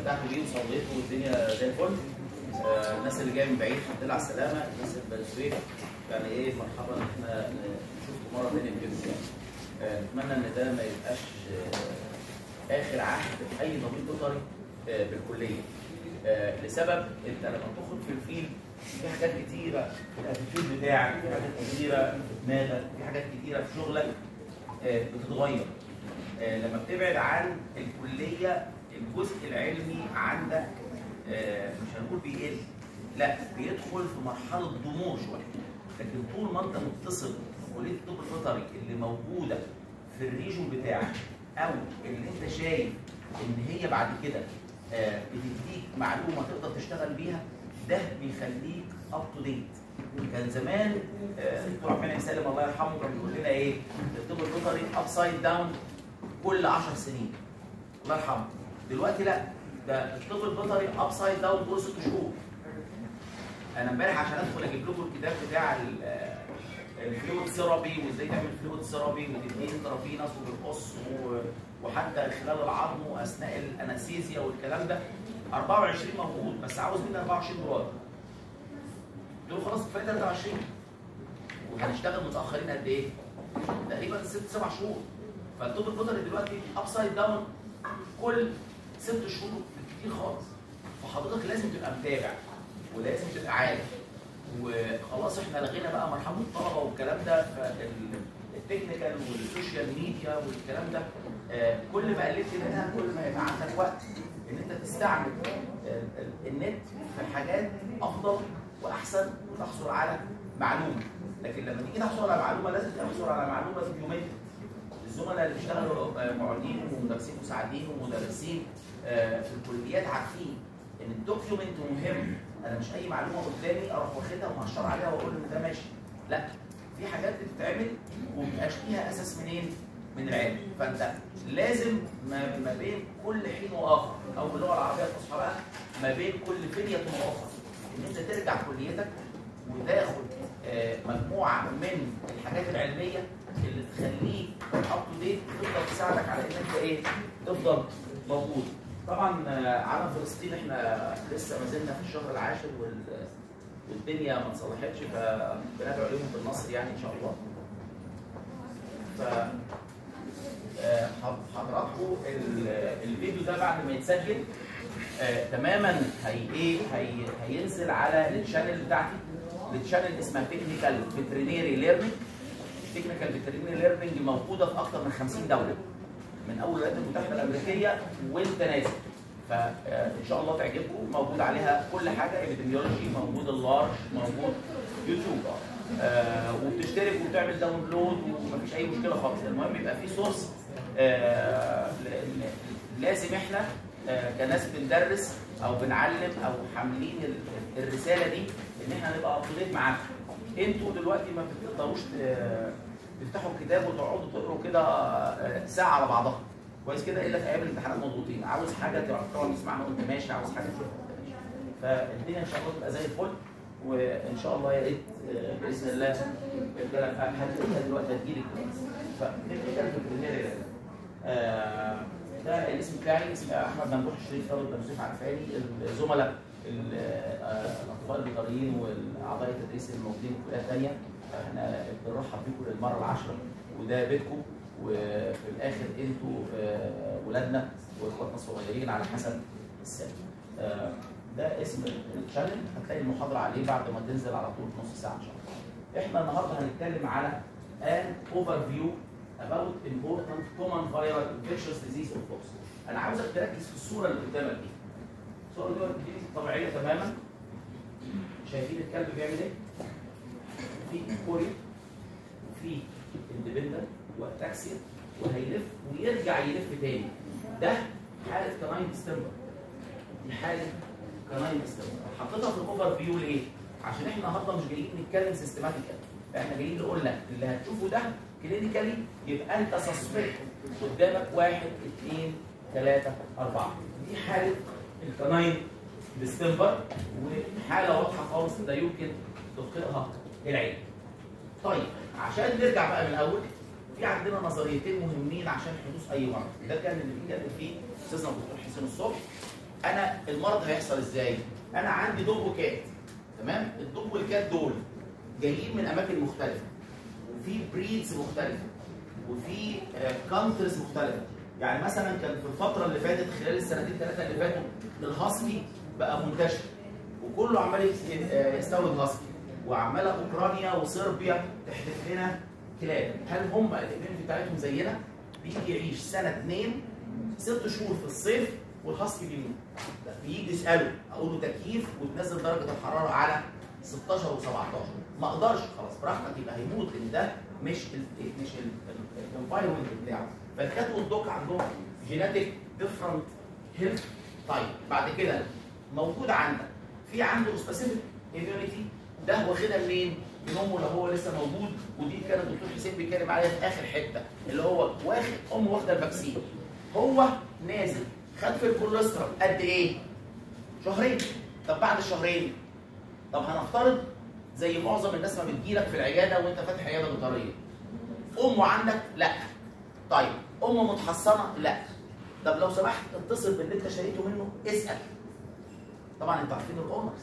فتحت بيه وصليت والدنيا زي الفل آه، الناس اللي جايه من بعيد الحمد لله على السلامه الناس اللي في بني سويف يعني ايه مرحبا ان احنا نشوفكم مره ثانيه بجد يعني آه، نتمنى ان ده ما يبقاش آه، اخر عهد اي ضمير بيطري آه، بالكليه آه، لسبب انت لما بتخرج في الفيلد في حاجات كتيره في الاتيتيود بتاعك في حاجات كتيره في دماغك في حاجات كتيره في شغلك آه، بتتغير آه، لما بتبعد عن الكليه الجزء العلمي عندك آه، مش هنقول بيقل لا بيدخل في مرحله ضمور شويه لكن طول ما انت متصل بكليه الطب البيطري اللي موجوده في الريجون بتاعك او اللي انت شايف ان هي بعد كده آه، بتديك معلومه تقدر تشتغل بيها ده بيخليك اب تو ديت كان زمان آه، دكتور عبد المنعم سالم الله يرحمه كان بيقول لنا ايه الطب البيطري اب سايد داون كل 10 سنين الله يرحمه دلوقتي لا ده الطب البيطري اب سايد داون كل ست شهور انا امبارح عشان ادخل اجيب لكم الكتاب بتاع ال- الفلويد ثيرابي وازاي تعمل فلويد ثيرابي وتدي انترافينس وبالقص و- وحتى خلال العظم واثناء الانستيزيا والكلام ده 24 موجود بس عاوز مني 24 دولار قلت له خلاص كفايه 23 وهنشتغل متاخرين قد ايه؟ تقريبا ست سبع شهور فالطب البيطري دلوقتي اب سايد داون كل ست شهور بالكتير خالص فحضرتك لازم تبقى متابع ولازم تبقى عارف وخلاص احنا لغينا بقى مرحله الطلبه والكلام ده فالتكنيكال والسوشيال ميديا والكلام ده آه، كل ما قللت منها كل ما يبقى عندك وقت ان انت تستعمل آه، ال- النت في حاجات افضل واحسن وتحصل على معلومه لكن لما تيجي تحصل على معلومه لازم تحصل على معلومه دوكيومنت الزملاء اللي بيشتغلوا آه، معيدين ومدرسين مساعدين ومدرسين آه، في الكليات عارفين ان الدوكيومنت مهم انا مش اي معلومه قدامي اروح واخدها ومهشر عليها واقول ان ده ماشي لا في حاجات بتتعمل ومبقاش ليها اساس منين؟ من العلم فانت لازم ما, ما بين كل حين واخر او باللغه العربيه الفصحى بقى ما بين كل فديه واخر ان انت ترجع كليتك وتاخد آه، مجموعه من الحاجات العلميه اللي تخليك اب تو ديت تقدر تساعدك على ان انت ايه تفضل موجود طبعا آه، عالم فلسطين احنا لسه ما زلنا في الشهر العاشر وال- والدنيا ما اتصلحتش فبندعو عليهم بالنصر يعني ان شاء الله ف آه، حض- حضراتكم ال- الفيديو ده بعد ما يتسجل آه، تماما هي ايه هي هينزل على الشانل بتاعتي الشانل اسمها تكنيكال فيترينيري ليرنينج تكنيكال فيترينيري ليرنينج موجوده في اكثر من 50 دوله من اول الولايات المتحده الامريكيه وانت نازل فان شاء الله تعجبكم موجود عليها كل حاجه ابيديميولوجي موجود اللارج موجود يوتيوب آه وبتشترك وبتعمل داونلود ومفيش اي مشكله خالص المهم يبقى في سورس آه لان لازم احنا آه كناس بندرس او بنعلم او حاملين ال- الرساله دي ان احنا نبقى اب معاكم انتوا دلوقتي ما بتقدروش ت- تفتحوا الكتاب وتقعدوا تقروا كده آه، ساعه على بعضها كويس كده الا في ايام الامتحانات مضغوطين عاوز حاجه تقعد تسمعها وانت ماشي عاوز حاجه تشوفها وانت ماشي فالدنيا ان شاء الله تبقى زي الفل وان شاء الله يا ريت آه، باذن الله الرجاله هتلاقيها دلوقتي هتجيلك فتكنيكال في البريمير آه، ده الاسم بتاعي اسمي احمد ممدوح الشريف طالب بن يوسف عرفاني الزملاء ال- آه، الاطباء البيطريين والاعضاء التدريس الموجودين في الكليات الثانيه احنا بنرحب بكم للمره العاشره وده بيتكم وفي الاخر انتوا آه، ولادنا واخواتنا الصغيرين على حسب السن. آه، ده اسم الشانل هتلاقي المحاضره عليه بعد ما تنزل على طول نص ساعه ان شاء الله. احنا النهارده هنتكلم على an overview about important common viral infectious disease of fox. انا عاوزك تركز في الصوره اللي قدامك دي. الصوره دي دي طبيعيه تماما. شايفين الكلب بيعمل ايه؟ في كوريا وفي اندبندنت واتاكسيا وهيلف ويرجع يلف تاني. ده حاله كناين ستيمبر. دي حاله كناين ستيمبر. حطيتها في الاوفر فيو ليه؟ عشان احنا النهارده مش جايين نتكلم سيستماتيكال. احنا جايين نقول لك اللي هتشوفه ده كلينيكالي يبقى انت سسبكت قدامك واحد اثنين ثلاثة أربعة دي حالة الكناين ديستمبر وحالة واضحة خالص لا يمكن تخطئها العين. طيب عشان نرجع بقى من الأول في عندنا نظريتين مهمين عشان حدوث أي مرض، ده كان اللي بيتكلم فيه أستاذنا الدكتور حسين الصبح انا المرض هيحصل ازاي؟ انا عندي دوب وكات تمام؟ الدوب والكات دول جايين من اماكن مختلفه وفي بريدز مختلفه وفي كانترز مختلفه يعني مثلا كان في الفتره اللي فاتت خلال السنتين ثلاثه اللي فاتوا الهاسكي بقى منتشر وكله عمال يس- آه، يستورد هاسكي وعماله اوكرانيا وصربيا تحدث لنا كلاب هل هم الاميونيتي بتاعتهم زينا؟ بيجي يعيش سنه اثنين ست شهور في الصيف والهاسكي بيموت لا، بيجي يساله اقول له تكييف وتنزل درجه الحراره على 16 و17 ما اقدرش خلاص براحتك يبقى هيموت لان ده مش ال مش الانفايرمنت بتاعه فالكات والدوك عندهم جيناتيك ديفرنت هيلث طيب بعد كده موجود عندك في عنده سبيسيفيك اميونيتي ده واخدها منين؟ من امه لو هو لسه موجود ودي كان الدكتور حسين بيتكلم عليها في اخر حته اللي هو واخد امه واخده الفاكسين هو نازل خد في الكوليسترول قد ايه؟ شهرين طب بعد الشهرين طب هنفترض زي معظم الناس ما بتجيلك في العياده وانت فاتح عياده بيطريه امه عندك لا طيب امه متحصنه لا طب لو سمحت اتصل باللي انت شريته منه اسال طبعا انتوا عارفين الاونرز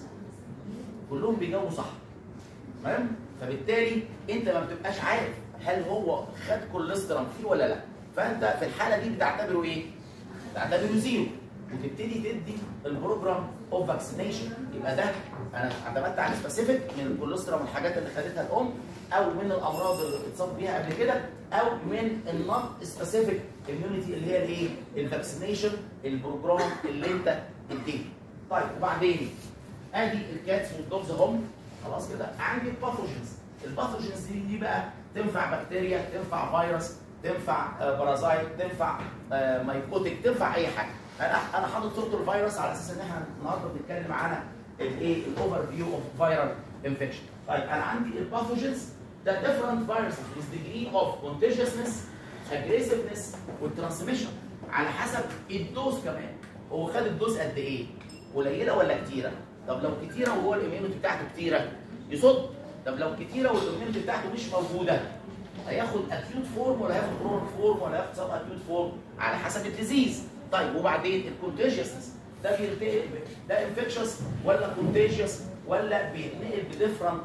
كلهم بيجاوبوا صح تمام فبالتالي انت ما بتبقاش عارف هل هو خد كوليسترول فيه ولا لا فانت في الحاله دي بتعتبره ايه؟ تعتبره زيرو وتبتدي تدي البروجرام اوف فاكسينيشن يبقى ده انا اعتمدت على سبيسيفيك من الكوليسترول والحاجات اللي خدتها الام او من الامراض اللي اتصاب بيها قبل كده او من النون سبيسيفيك اميونيتي اللي هي الايه؟ الفاكسينيشن البروجرام اللي انت اديته. طيب وبعدين ادي الكاتس والدوجز هم خلاص كده عندي الباثوجينز الباثوجينز دي, دي بقى تنفع بكتيريا تنفع فيروس تنفع آه، بارازايت تنفع آه، مايكوتيك تنفع اي حاجه انا انا حاطط صوره الفيروس على اساس ان احنا النهارده بنتكلم على الايه الاوفر فيو اوف فيرال انفكشن طيب انا عندي الباثوجينز ده different viruses with degree of contagiousness aggressiveness والترانسميشن على حسب الدوز كمان هو خد الدوز قد ايه قليله ولا كتيره طب لو كتيره وهو الاميونيتي بتاعته كتيره يصد طب لو كتيره والاميونيتي بتاعته مش موجوده هياخد اكيوت فورم ولا هياخد كرونيك فورم ولا هياخد سب اكيوت فورم على حسب الديزيز طيب وبعدين الكونتيجيوسنس ده بينتقل ده انفكشس ولا كونتيجيوس ولا بيتنقل بديفرنت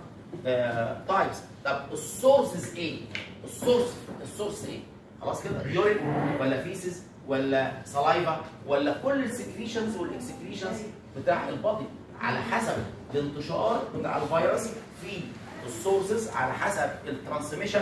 تايبس طب السورسز ايه؟ السورس السورس ايه؟ خلاص كده يورين ولا فيسز ولا سلايفا ولا كل السكريشنز والاكسكريشنز بتاع البادي على حسب الانتشار بتاع الفيروس في السورسز على حسب الترانسميشن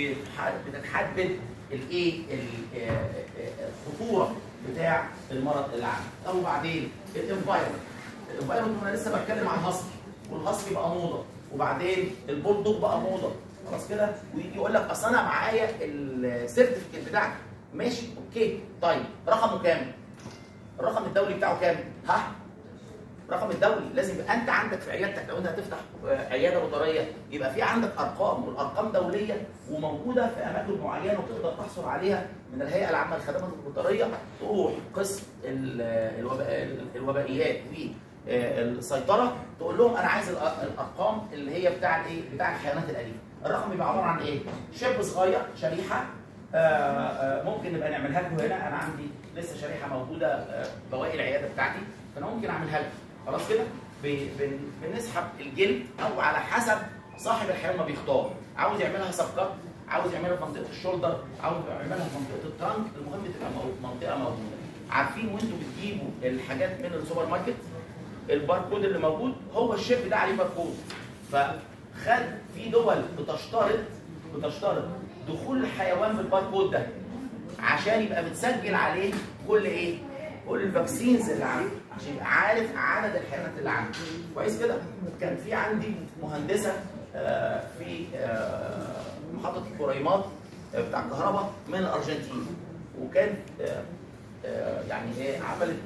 بتتحدد الايه ال- آه، آه، الخطوره بتاع المرض اللي عندك طب وبعدين الانفايرمنت الانفايرمنت انا لسه بتكلم عن الهاسكي والهاسكي بقى موضه وبعدين البولدوج بقى موضه خلاص كده ويجي يقول لك اصل انا معايا السيرتيفيكت بتاعك ماشي اوكي طيب رقمه كام؟ الرقم الدولي بتاعه كام؟ ها؟ الرقم الدولي لازم يبقى انت عندك في عيادتك لو انت هتفتح آه، عياده بيطريه يبقى في عندك ارقام والارقام دوليه وموجوده في اماكن معينه وتقدر تحصل عليها من الهيئه العامه للخدمات البيطريه تروح قسم ال- الوباء الوبائيات والسيطره تقول لهم انا عايز الأ- الارقام اللي هي بتاع الايه؟ بتاع الحيوانات الاليفه. الرقم يبقى عباره عن ايه؟ شيب صغير شريحه آه، آه، ممكن نبقى نعملها لكم هنا انا عندي لسه شريحه موجوده آه، بواقي العياده بتاعتي فانا ممكن اعملها لكم خلاص كده ب- بن- بنسحب الجلد او على حسب صاحب الحيوان ما بيختار عاوز يعملها سبكات عاوز يعملها في منطقه الشولدر عاوز يعملها في منطقه الترنك المهم تبقى مو- منطقه موجوده عارفين وانتوا بتجيبوا الحاجات من السوبر ماركت الباركود اللي موجود هو الشيب ده عليه باركود فخد في دول بتشترط بتشترط دخول الحيوان بالباركود ده عشان يبقى متسجل عليه كل ايه؟ كل الفاكسينز اللي عنده عشان يبقى عارف عدد الحيوانات اللي عنده كويس كده؟ كان في عندي مهندسه آه، في آه، محطه الكريمات آه، بتاع الكهرباء من الارجنتين وكان آه، آه، يعني ايه عملت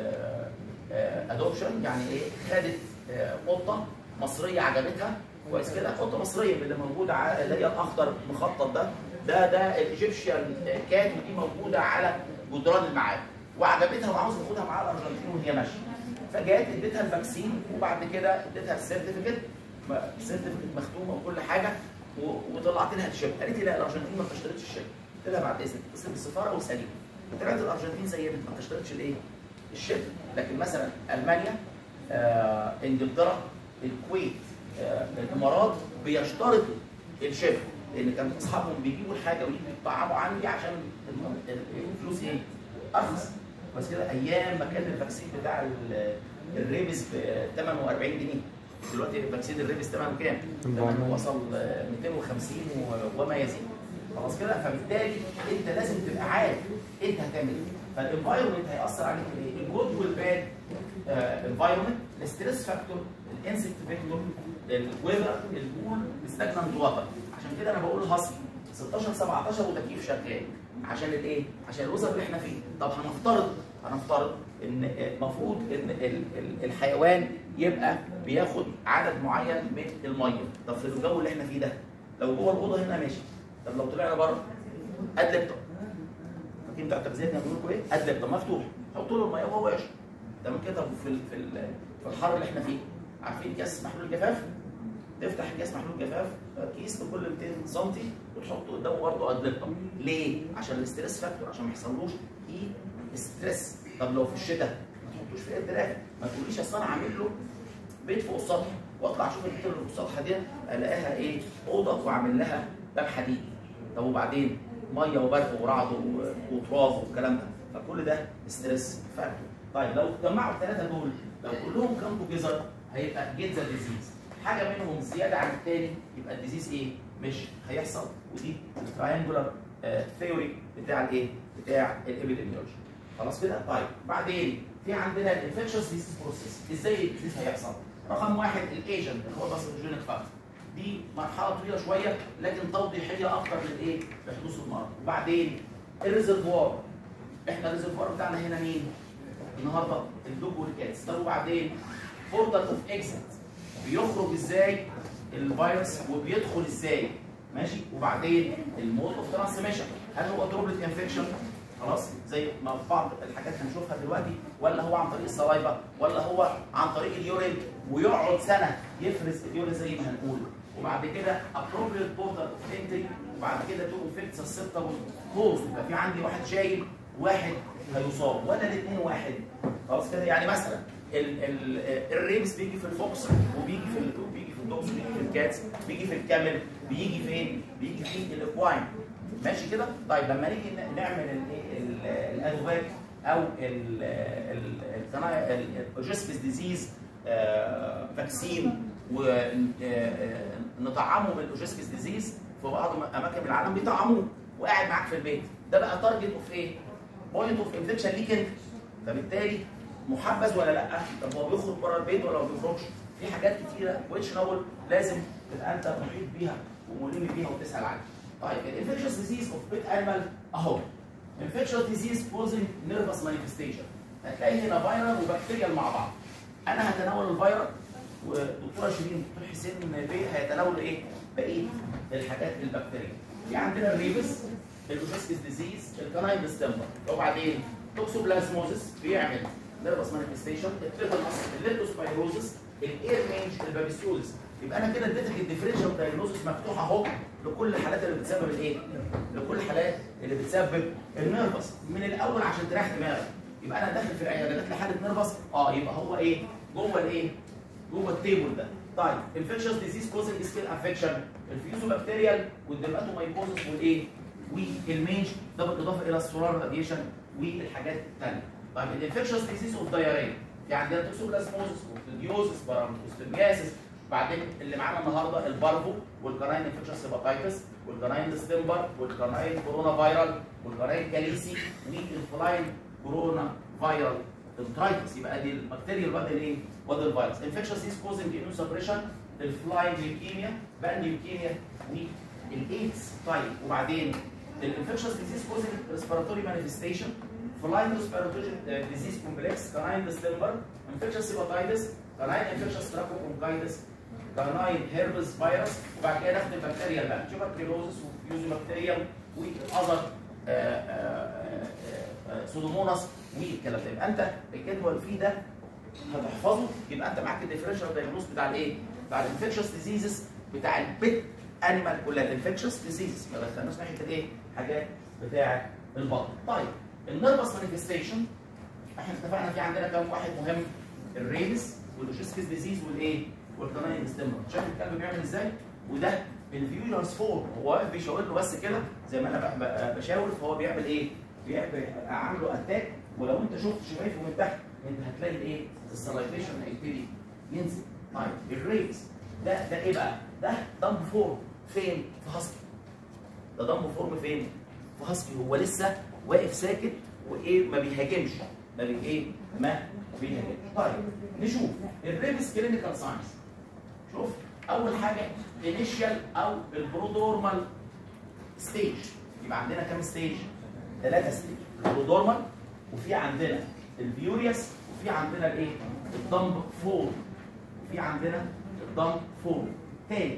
ادوبشن يعني ايه خدت آه، قطه مصريه عجبتها كويس كده قطه مصريه من اللي موجوده على اللي هي الاخضر مخطط ده ده ده الايجيبشن كات ودي موجوده على جدران المعابد وعجبتها وعاوز تاخدها معاها الارجنتين وهي ماشيه فجات اديتها الفاكسين وبعد كده اديتها السيرتيفيكت السيرتيفيكت مختومه وكل حاجه و- وطلعت لها الشيب قالت لي لا الارجنتين ما بتشترطش الشيب قلت لها بعد اذنك اتصل بالسفاره واساليهم طلعت الارجنتين زي ما بتشترطش الايه؟ الشبه لكن مثلا المانيا آه، انجلترا الكويت آه، الامارات بيشترطوا الشبه لان كان اصحابهم بيجيبوا الحاجه ويجوا يطعموا عندي عشان الم- ال- الفلوس ايه؟ ارخص بس كده ايام ما كان الفاكسين بتاع ال- الريبس ب 48 جنيه دلوقتي فاكسين الريبس ثمنه كام؟ ثمنه وصل آه، 250 و- وما يزيد خلاص كده فبالتالي انت لازم تبقى عارف انت هتعمل ايه فالانفايرمنت هياثر عليك بايه؟ الجود والباد انفايرمنت الستريس فاكتور الانسكت فاكتور الويذر البول الستاجنانت واتر عشان كده انا بقول هاسل 16 17 وتكييف شغال عشان الايه؟ عشان الوزر اللي احنا فيه طب هنفترض هنفترض ان المفروض ان ال- ال- الحيوان يبقى بياخد عدد معين من الميه طب في الجو اللي احنا فيه ده لو جوه الاوضه هنا ماشي طب لو طلعنا بره ادلب فاكرين بتاع التغذيه كانوا بيقولوا لكم ايه؟ ادلب مفتوح حطوا له الميه وهو يشرب تمام كده طب في ال- في ال- في الحر اللي احنا فيه عارفين كاس محلول جفاف تفتح كاس محلول جفاف كيس بكل 200 سم وتحطه قدامه برضه ادلبه ليه؟ عشان الاستريس فاكتور عشان ما يحصلوش ايه ستريس طب لو في الشتاء ما تحطوش في الدراع ما تقوليش اصل انا عامل له بيت فوق السطح واطلع اشوف البيت اللي فوق السطح دي الاقيها ايه اوضه واعمل لها باب حديد طب وبعدين ميه وبرد ورعد و- وتراب والكلام ده فكل ده ستريس فاكتور طيب لو جمعوا الثلاثه دول لو كلهم كام توجذر هيبقى جينزا ديزيز حاجه منهم زياده عن الثاني يبقى الديزيز ايه مش هيحصل ودي التراينجولار ثيوري بتاع الايه بتاع الابيديميولوجي خلاص كده طيب بعدين في عندنا الانفكشوس ديزيز بروسيس ازاي الديزيز هيحصل رقم واحد الايجنت اللي هو باثوجينيك فاكتور دي مرحله طويله شويه لكن توضيحيه اكتر للايه لحدوث المرض وبعدين الريزرفوار احنا الريزرفوار بتاعنا هنا مين النهارده الدوج والكاتس طب وبعدين بوردر اوف اكزيت بيخرج ازاي الفيروس وبيدخل ازاي ماشي وبعدين المود اوف ترانسميشن هل هو دروبلت انفكشن خلاص زي ما في بعض الحاجات هنشوفها دلوقتي ولا هو عن طريق السلايفا ولا هو عن طريق اليورين ويقعد سنه يفرز اليورين زي ما هنقول وبعد كده appropriate border of entry وبعد كده تو انفكت susceptible كوز يبقى في عندي واحد شايل واحد هيصاب ولا الاثنين واحد خلاص كده يعني مثلا ال ال الريبس بيجي في الفوكس وبيجي في ال- وبيجي في الدوكس بيجي في الكاتس بيجي في الكامل بيجي فين؟ بيجي في الاكواين ماشي كده؟ طيب لما نيجي ن- نعمل الايه ال- الادوات او الجسبس ديزيز فاكسين ونطعمه بالاوجسبس ديزيز في بعض اماكن العالم بيطعموه وقاعد معاك في البيت ده بقى تارجت اوف ايه؟ بوينت اوف انفكشن ليك انت فبالتالي محبذ ولا لا؟ طب هو بيخرج بره البيت ولا ما بيخرجش؟ في حاجات كتيره ويتش نول لازم تبقى انت محيط بيها وملم بيها وتسال عنها. طيب الانفكشن ديزيز اوف بيت انيمال اهو انفكشن ديزيز كوزنج نيرفس مانيفستيشن هتلاقي هنا فيرال وبكتيريال مع بعض. انا هتناول الفيرال ودكتوره شيرين دكتور حسين بيه هيتناولوا ايه؟ بقيه الحاجات البكتيريا. في عندنا الريبس الاوجسكس ديزيز الكناين ستيمبر وبعدين توكسوبلازموزس بيعمل نيرفس مانيفستيشن التيتانس الليبتوسبايروزس الاير مينج البابيسيوزس يبقى انا كده اديتك الديفرنشال دايجنوزس مفتوح اهو لكل الحالات اللي بتسبب الايه؟ لكل الحالات اللي بتسبب النيرفس من الاول عشان تريح دماغك يبقى انا داخل في العياده جات لي حاله نيرفس اه يبقى هو ايه؟ جوه الايه؟ جوه التيبل ده طيب انفكشن ديزيز كوزنج سكين انفكشن الفيوزوبكتيريال والدرماتومايكوزس والايه؟ والمينج ده بالاضافه الى السولار راديشن والحاجات الثانيه طيب الانفكشن ديزيز اوف دايريا في عندنا توكسوبلازموزس وكلوديوزس بارامتوستيمياسيس بعدين اللي معانا النهارده البارفو والكراين انفكشن هيباتايتس والكراين ستيمبر والكراين كورونا فايرال والكراين كاليسي والفلاين كورونا فايرال الترايتس يبقى دي البكتيريا الواد الايه؟ واد الفيروس انفكشن ديزيز كوزنج اميون سبريشن الفلاين ليوكيميا بان ليوكيميا والايدز طيب وبعدين الانفكشن ديزيز كوزنج ريسبيراتوري مانيفستيشن فلاين ريسبيراتوري ديزيز كومبلكس كاناين ديستمبر انفكشن هيباتايتس كاناين انفكشن ستراكوبرونكايتس كاناين هيربس فيروس وبعد كده ناخد البكتيريا بقى تيوبركلوزس وفيوزوبكتيريا واذر سودوموناس والكلام ده يبقى انت الجدول فيه ده هتحفظه يبقى انت معاك الديفرنشال دايجنوز بتاع الايه؟ بتاع الانفكشس ديزيزز بتاع البيت انيمال كلها الانفكشس ديزيزز ما دخلناش ناحيه الايه؟ حاجات بتاع البطن. طيب النيرفس مانيفستيشن احنا اتفقنا في عندنا كام واحد مهم الريبس واللوشيسكس ديزيز والايه؟ والكناين ستيمر شايف الكلب بيعمل ازاي؟ وده الفيوجرز فور هو واقف بيشاور له بس كده زي ما انا ب- ب- بشاور فهو بيعمل ايه؟ بيعمل عامله اتاك ولو انت شفت شفايفه من تحت انت هتلاقي الايه؟ السلايفيشن هيبتدي ينزل طيب الريبس ده ده ايه بقى؟ ده دمب فورم فين؟ في هاسكي ده دمب فورم فين؟ في هاسكي هو لسه واقف ساكت وايه ما بيهاجمش ما بي ايه؟ ما بيهاجمش طيب نشوف الريبس كلينيكال ساينس شوف اول حاجه انيشال او البرودورمال ستيج يبقى عندنا كام ستيج؟ ثلاثه ستيج البرودورمال وفي عندنا الفيوريوس وفي عندنا الايه؟ الدمب فورم وفي عندنا الدمب فورم تاني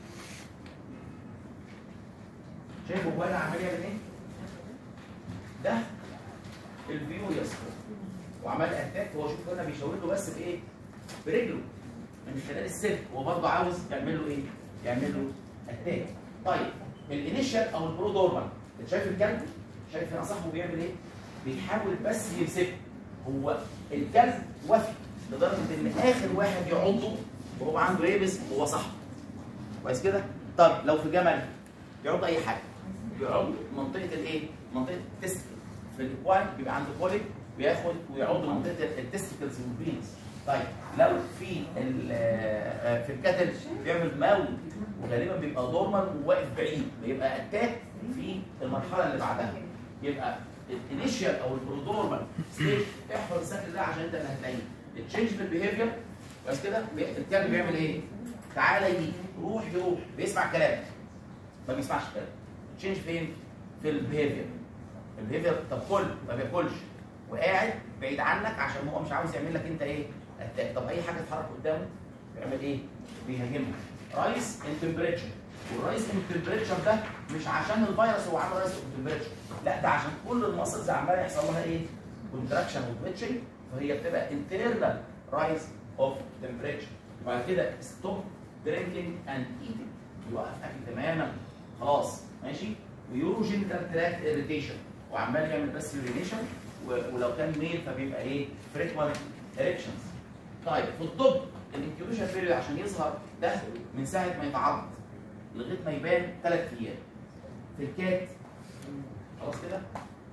شايف هو انا عمال يعمل ايه؟ ده الفيوريوس فورم وعمال اتاك هو شوف هنا بيشاور له بس بايه؟ برجله من خلال السلك هو برضه عاوز يعمل له ايه؟ يعمل له اتاك. طيب الانيشال او البرودورمال انت شايف الكلب؟ شايف هنا صاحبه بيعمل ايه؟ بيحاول بس يمسكه هو الكلب وفي لدرجه ان اخر واحد يعضه وهو عنده ريبس هو صاحبه. كويس كده؟ طب لو في جمل يعض اي حاجه يعض منطقه الايه؟ منطقه التست في الاكواين بيبقى عنده كوليك بياخد ويعض منطقه التستكلز والبينز طيب لو في ال- آه، في الكتل بيعمل ماول وغالبا بيبقى دورمال وواقف بعيد بيبقى اتاك في المرحله اللي بعدها يبقى الانيشال او البرودورمال ستيج احفظ السكن ده عشان انت اللي هتلاقيه التشينج في البيهيفير بس كده بي- الكلب بيعمل ايه؟ تعالى يجي روح يروح بيسمع كلام ما بيسمعش كلام تشينج فين؟ في البيهيفير البيهيفير طب كل ما بياكلش وقاعد بعيد عنك عشان هو مش عاوز يعمل لك انت ايه؟ اتاك طب اي حاجه تتحرك قدامه بيعمل ايه؟ بيهاجمها رايس ان تمبريتشر والرايس ان تمبريتشر ده مش عشان الفيروس هو عامل رايس ان تمبريتشر لا ده عشان كل المسلز عمال يحصل لها ايه؟ كونتراكشن وتويتشنج فهي بتبقى انترنال رايس اوف تمبريتشر وبعد كده ستوب درينكينج اند ايتنج يوقف اكل تماما خلاص ماشي ويوروجينيتال تراكت اريتيشن وعمال يعمل بس يورينيشن ولو كان ميل فبيبقى ايه فريكوانت اريكشنز طيب في الطب الانكيوبيشن بيريود عشان يظهر ده من ساعه ما يتعض لغايه ما يبان ثلاث ايام في الكات خلاص كده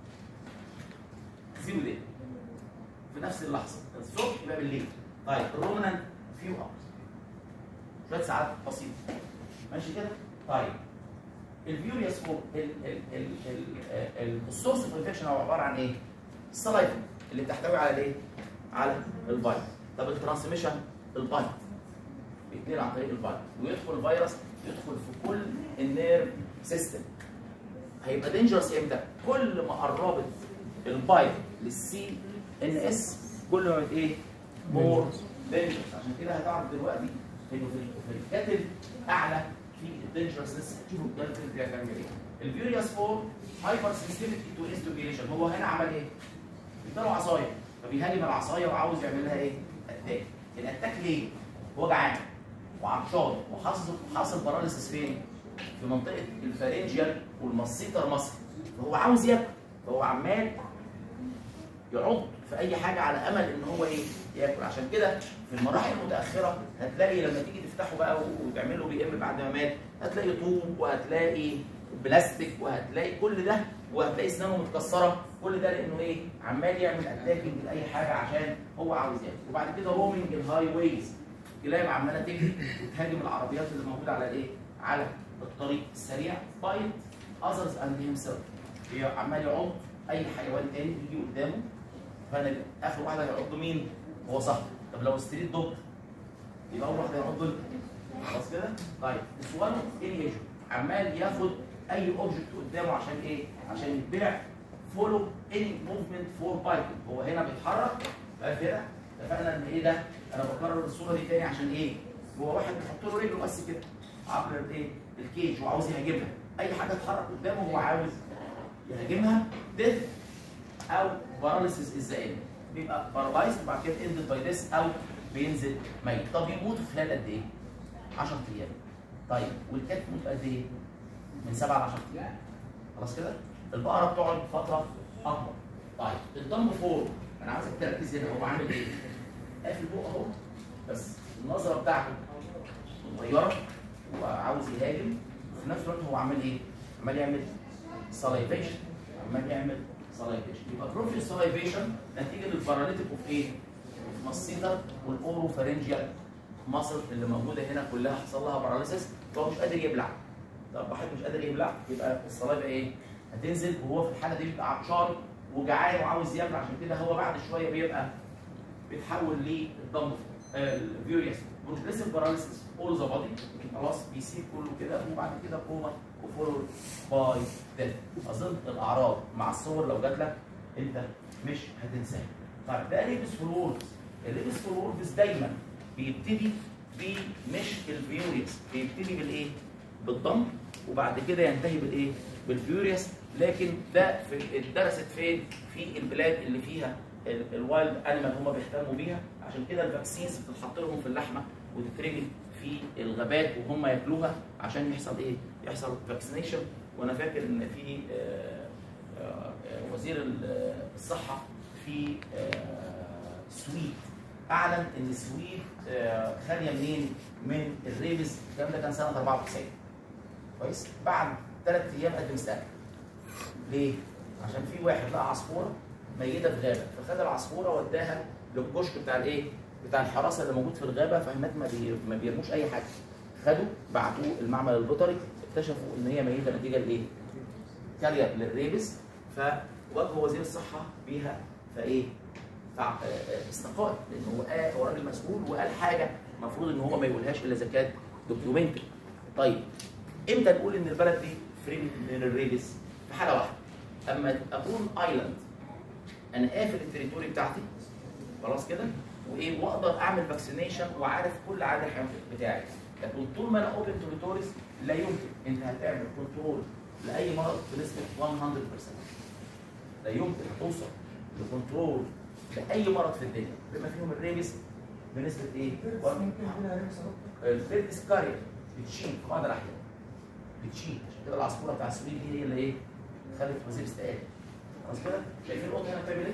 زيرو دي في نفس اللحظه الصبح يبقى بالليل طيب الرومنانت فيو اورز شويه ساعات بسيطه ماشي كده طيب الفيوريوس فور السورس اوف انفكشن هو عباره عن ايه؟ السلايفا اللي بتحتوي على الايه؟ على الفيروس طب الترانسميشن البايت بيتنقل عن طريق البايت ويدخل الفيروس يدخل في كل النيرف سيستم هيبقى دينجرس امتى؟ كل ما قربت البايت للسي ان اس كل ما بقت ايه؟ مور دينجرس عشان كده هتعرف دلوقتي انه في في الكاتل اعلى في الدينجرسنس شوفوا الكاتل دي هتعمل ايه؟ الفيوريوس فور هايبر سنسيتيفيتي تو انستوبيليشن هو هنا عمل ايه؟ اداله عصايه فبيهاجم العصايه وعاوز يعمل لها ايه؟ اتاك الاتاك ليه؟ هو جعان وعطشان وحاصل حاصل باراليسيس فين؟ في منطقه الفارنجيال والمسيطر مصر فهو عاوز ياكل فهو عمال يعض في اي حاجه على امل ان هو ايه؟ ياكل عشان كده في المراحل المتاخره هتلاقي لما تيجي تفتحه بقى وتعمله بي ام بعد ما مات هتلاقي طوب وهتلاقي بلاستيك وهتلاقي كل ده وهتلاقي اسنانه متكسره كل ده لانه ايه؟ عمال يعمل اتاكينج لاي حاجه عشان هو عاوز ياكل وبعد كده رومينج الهاي ويز كلاب عماله تجري وتهاجم العربيات اللي موجوده على الايه؟ على الطريق السريع بايت اذرز اند هيم سيلف عمال يعض اي حيوان تاني يجي قدامه فانا اخر واحد هيعض مين؟ هو صاحبه طب لو ستريت دوج يبقى اول واحد هيعض انت خلاص كده؟ طيب السؤال ايه عمال ياخد اي اوبجكت قدامه عشان ايه؟ عشان يتبع فولو اني موفمنت فور بايتنج هو هنا بيتحرك بقى كده اتفقنا ان ايه ده؟ انا بكرر الصوره دي تاني عشان ايه؟ هو واحد بيحط له رجله بس كده عبر الايه؟ الكيج وعاوز يهاجمها اي حاجه تتحرك قدامه هو عاوز يهاجمها ديث او باراليسيس الزائد بيبقى بارالايز وبعد كده اندد باي ديس او بينزل ميت طب يموت في خلال قد ايه؟ 10 ايام طيب والكات تموت قد ايه؟ من 7 ل 10 ايام خلاص كده؟ البقره بتقعد فتره اكبر طيب الدم فور انا عاوزك تركز هنا هو عامل ايه؟ قافل بقه اهو بس النظره بتاعته صغيره وعاوز يهاجم وفي نفس الوقت هو عامل ايه؟ عمال يعمل سلايفيشن عمال يعمل سلايفيشن يبقى بروفيل سلايفيشن نتيجه للباراليتيك اوف ايه؟ مصيدر والاورو فارنجيال مصر اللي موجوده هنا كلها حصل لها باراليسيس فهو مش قادر يبلع طب واحد مش قادر يبلع يبقى الصلايفه ايه؟ هتنزل وهو في الحاله دي بيبقى عطشان وجعان وعاوز يبلع عشان كده هو بعد شويه بيبقى بيتحول للضم الفيوريوس بروجريسيف باراليسيس اول ذا بادي خلاص بيسيب كله كده وبعد كده كوما وفولو باي ديث اظن الاعراض مع الصور لو جات لك انت مش هتنساها طيب ده ريبس فلورز الريبس فلورز دايما بيبتدي بمش الفيوريوس بيبتدي بالايه؟ بالضم وبعد كده ينتهي بالايه؟ بالفيوريوس لكن ده في اتدرست فين؟ في البلاد اللي فيها ال- الوايلد انيمال هم بيهتموا بيها عشان كده الفاكسينز بتتحط لهم في اللحمه وتترمي في الغابات وهم ياكلوها عشان يحصل ايه؟ يحصل فاكسينيشن وانا فاكر ان في آه، آه، آه، وزير ال- الصحه في آه، السويد اعلن ان السويد آه، خاليه منين؟ من الريبز الكلام ده كان سنه 94 كويس؟ بعد ثلاث ايام قدم استقال ليه؟ عشان في واحد لقى عصفوره ميته في غابه فخد العصفوره وداها للكشك بتاع الايه؟ بتاع الحراسه اللي موجود في الغابه فهناك ما, بي... ما بيرموش اي حاجه خدوا بعتوه المعمل البيطري اكتشفوا ان هي ميته نتيجه لايه؟ كارير للريبس فواجهوا وزير الصحه بيها فايه؟ فع- آه، آه، استقال لان هو قال هو راجل مسؤول وقال حاجه المفروض ان هو ما يقولهاش الا اذا كانت دوكيومنتد طيب امتى نقول ان البلد دي فري من الريبس؟ في حاله واحده اما اكون ايلاند انا قافل التريتوري بتاعتي خلاص كده وايه واقدر اعمل فاكسينيشن وعارف كل عدد الحيوانات بتاعي لكن طول ما انا اوبن تريتوريز لا يمكن انت هتعمل كنترول لاي مرض بنسبه 100% لا يمكن هتوصل لكنترول لاي مرض في الدنيا بما فيهم الريبس بنسبه ايه؟ الفيرتس كارير بتشيل في بعض الاحيان بتشيل عشان كده العصفوره بتاع السويد دي هي اللي ايه؟ خلت وزير استقال خلاص كده؟ شايفين القطه هنا بتعمل ايه؟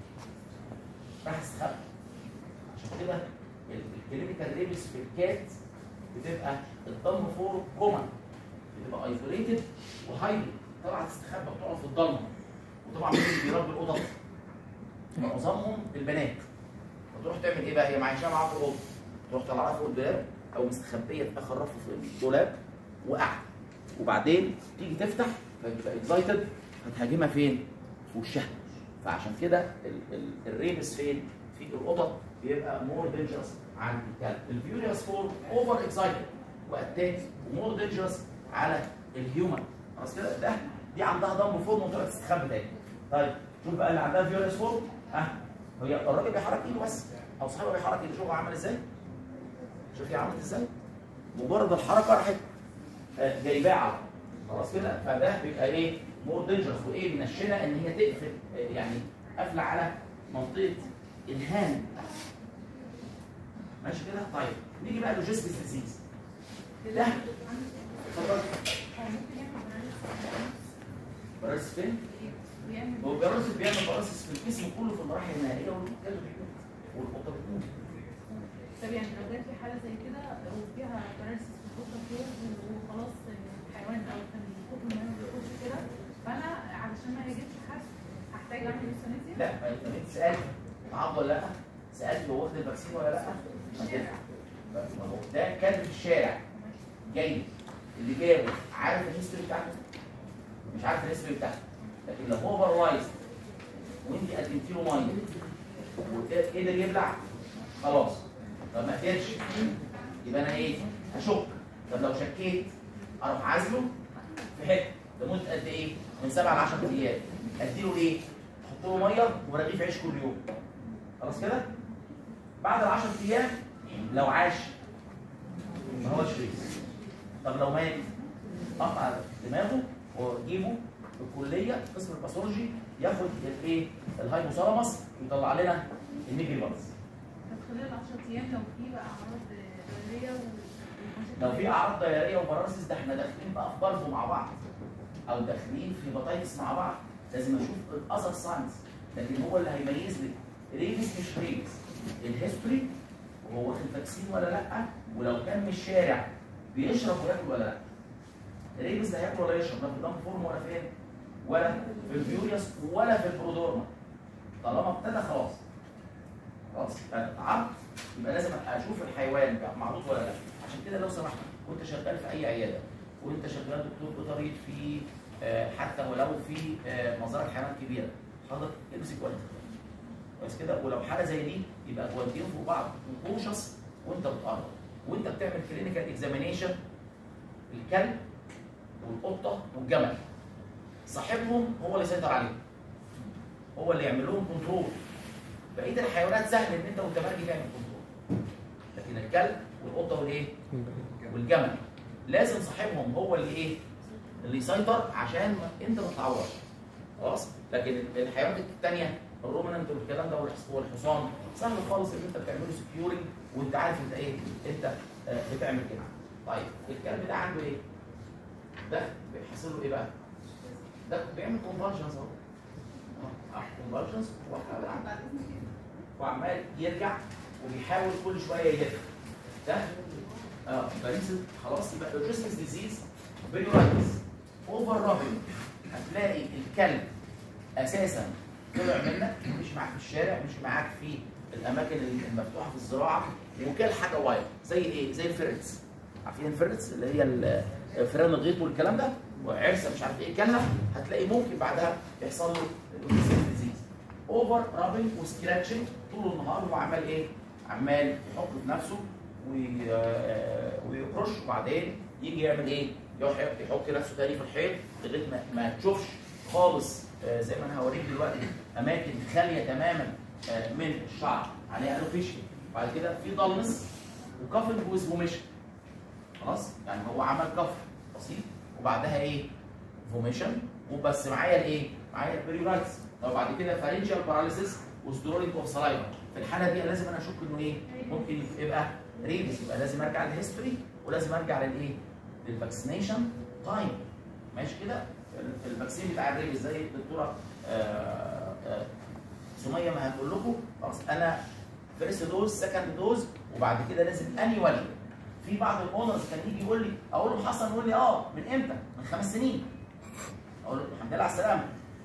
راح تستخبى عشان كده ال- الكلينيكال ريبس في الكات بتبقى الضم فور كومن بتبقى ايزوليتد وهايلي طبعا تستخبى بتقعد في الضلمه وطبعا مين اللي بيربي القطط؟ معظمهم البنات فتروح تعمل ايه بقى؟ هي معيشاها معاها في الاوضه تروح طالعاها فوق الدولاب او مستخبيه في اخر رف في الدولاب وقاعده وبعدين تيجي تفتح فتبقى اكزايتد هتهاجمها فين؟ في وشها فعشان كده ال- ال- الريبس فين؟ في القطط بيبقى مور دينجرس عن الكلب الفيوريوس فور اوفر اكسايتد واتاك ومور دينجرس على الهيومن خلاص كده ده دي عندها ضم فورم وطلعت تستخبى تاني طيب شوف بقى اللي عندها فيوريوس فورم ها هي الراجل بيحرك ايده بس او صاحبه بيحرك ايده شوف هو عمل ازاي شوف هي عملت ازاي مجرد الحركه راحت آه، جايباه على طول. خلاص كده فده بيبقى ايه مور دينجرس وايه منشنه ان هي تقفل آه، يعني قافله على منطقه الهان ماشي كده طيب نيجي بقى لوجيستيك ديزيز ده اتفضل باراليسيس فين؟ هو باراليسيس بيعمل باراليسيس في الجسم كله في المراحل النهائيه والكلب بيموت والقطه بتموت طب يعني لو جات لي حاله زي كده وفيها باراليسيس في الخطه كده وخلاص الحيوان او كان الخطه ما بياخدش كده فانا علشان ما يجيبش حد هحتاج اعمل يوسانيزيا؟ لا ما انت انت سالت عض ولا لا؟ سالت هو واخد الفاكسين ولا لا؟ ما تنفع. ما هو ده كان في الشارع جاي اللي جابه عارف الهيستوري بتاعته؟ مش عارف الهيستوري بتاعته لكن لو هو بارالايز وانت قدمت له ميه وقدر يبلع خلاص طب ما قدرش يبقى انا ايه؟ هشك طب لو شكيت اروح عازله في حته لمده قد ايه؟ من 7 ل 10 ايام اديله ايه؟ احط له ميه ورغيف عيش كل يوم خلاص كده؟ بعد ال 10 ايام لو عاش ما هوش ريس طب لو مات قطع دماغه واجيبه الكليه قسم الباثولوجي ياخد الايه؟ الهايبوثالاموس يطلع لنا النيجريبلز طب خلال ال 10 ايام لو في بقى اعراض ضرريه و- لو في اعراض ضياريه وبراسس ده احنا داخلين بقى في برضه مع بعض او داخلين في بطايقس مع بعض لازم اشوف الاذر ساينز لكن هو اللي هيميز لي ريبس مش ريبس الهيستوري وهو واخد فاكسين ولا لا ولو كان من الشارع بيشرب وياكل ولا لا ريبس لا ياكل ولا يشرب لا في الدم فورم ولا فين ولا في الفيوريوس ولا في البرودورما طالما ابتدى خلاص خلاص يبقى اتعرض يبقى لازم اشوف الحيوان بقى معروض ولا لا عشان كده لو سمحت كنت شغال في اي عياده وانت شغال دكتور بيطري في آه، حتى ولو في آه، مزرعه حيوانات كبيره حضرتك امسك ولد كويس كده ولو حاله زي دي يبقى جوانتين فوق بعض وكوشس وانت بتقرب وانت بتعمل كلينيكال اكزامينيشن الكلب والقطه والجمل صاحبهم هو اللي يسيطر عليهم هو اللي يعمل لهم كنترول بقيه الحيوانات سهل ان انت وانت ماشي تعمل كنترول لكن الكلب والقطه والايه والجمل لازم صاحبهم هو اللي ايه اللي يسيطر عشان ما انت ما تتعورش خلاص لكن الحيوانات الثانيه الرومننت والكلام ده والحص- والحصان سهل خالص ان انت بتعمله سكيورنج وانت عارف انت ايه انت آه، بتعمل كده طيب الكلب ده عنده ايه ده بيحصل له ايه بقى ده بيعمل كونفرجنس اهو كونفرجنس وعمال يرجع وبيحاول كل شويه يلف ده اه باريس خلاص يبقى لوجيستكس ديزيز بيريورايتس اوفر رابنج هتلاقي الكلب اساسا طلع منك مش معاك في الشارع مش معاك في الاماكن المفتوحه في الزراعه وكل حاجه وايد زي ايه؟ زي الفيرتس عارفين الفيرتس اللي هي ال- فئران الغيط والكلام ده وعرسه مش عارف ايه كلها هتلاقي ممكن بعدها يحصل له لوجيستكس ديزيز اوفر رابنج وسكراتشنج طول النهار هو عمال ايه؟ عمال يحك في نفسه وي- آه، ويكرش وبعدين يجي يعمل ايه؟ يحك يحك نفسه تاني في الحيط لغايه ما, ما تشوفش خالص آه، زي ما انا هوريك دلوقتي اماكن خاليه تماما آه، من الشعر عليها الوفيشن بعد كده في ضلمس وكفن ويز فوميشن خلاص يعني هو عمل كفر بسيط وبعدها ايه؟ فوميشن وبس معايا الايه؟ معايا البريورايتس طب بعد كده فارنجيال باراليسيس وسترولينج اوف سلايفا في الحاله دي لازم انا اشك انه ايه؟ ممكن يبقى ريبس يبقى لازم ارجع للهيستوري ولازم ارجع للايه؟ للفاكسينيشن تايم ماشي كده؟ الفاكسين بتاع الريبس زي الدكتوره آه، آه، سميه ما هتقول لكم خلاص انا فيرست دوز سكند دوز وبعد كده لازم انيوالي في بعض الاونرز كان يجي يقول لي اقول له حصل يقول لي اه من امتى؟ من خمس سنين اقول له الحمد لله على السلامه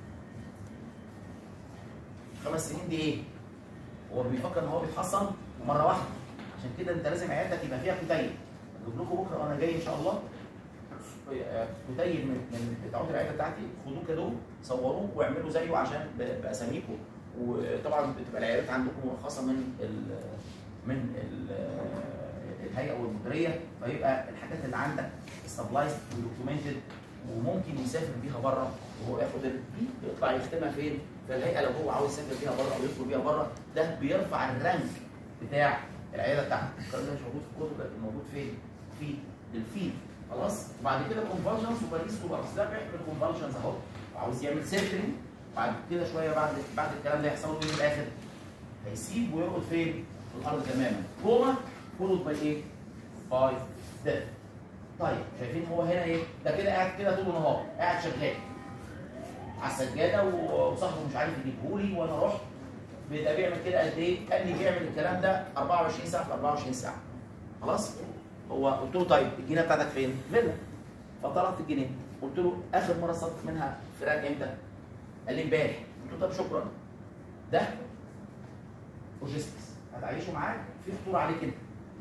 خمس سنين دي ايه؟ هو بيفكر ان هو بيتحصن مره واحده عشان كده انت لازم عيادتك يبقى فيها كتيب اجيب لكم بكره وانا جاي ان شاء الله كتيب من من بتاعت العياده بتاعتي خدوه كادو صوروه واعملوا زيه عشان ب- باساميكم وطبعا بتبقى العيادات عندكم مرخصه من ال من ال الهيئه والمديريه فيبقى الحاجات اللي عندك استابلايزد ودوكيومنتد وممكن يسافر بيها بره وهو ياخد ال- دي يطلع يختمها فين؟ في الهيئه لو هو عاوز يسافر بيها بره او يدخل بيها بره ده بيرفع الرانك بتاع العياده بتاعته الكلام ده مش موجود في الكتب لكن موجود فين؟ في الفيد خلاص وبعد كده كونفرجنس وباريس وباريس ده بيعمل كونفرجنس اهو وعاوز يعمل سيركلينج بعد كده شويه بعد بعد الكلام ده يحصل له ايه في الاخر؟ هيسيب ويرقد فين؟ في الارض تماما كوما فولود باي ايه؟ باي ديث طيب شايفين هو هنا ايه؟ ده كده قاعد كده طول النهار قاعد شغال على السجاده وصاحبه مش عارف يجيبه لي وانا رحت بيبقى بيعمل كده قد ايه؟ قال لي بيعمل الكلام ده 24 ساعه في 24 ساعه خلاص؟ هو قلت له طيب الجنيه بتاعتك فين؟ فيلا فطلعت الجنيه قلت له اخر مره صرفت منها فراق امتى؟ قال لي امبارح قلت له طب شكرا ده اوجيستكس هتعيشه معاك في خطوره عليك انت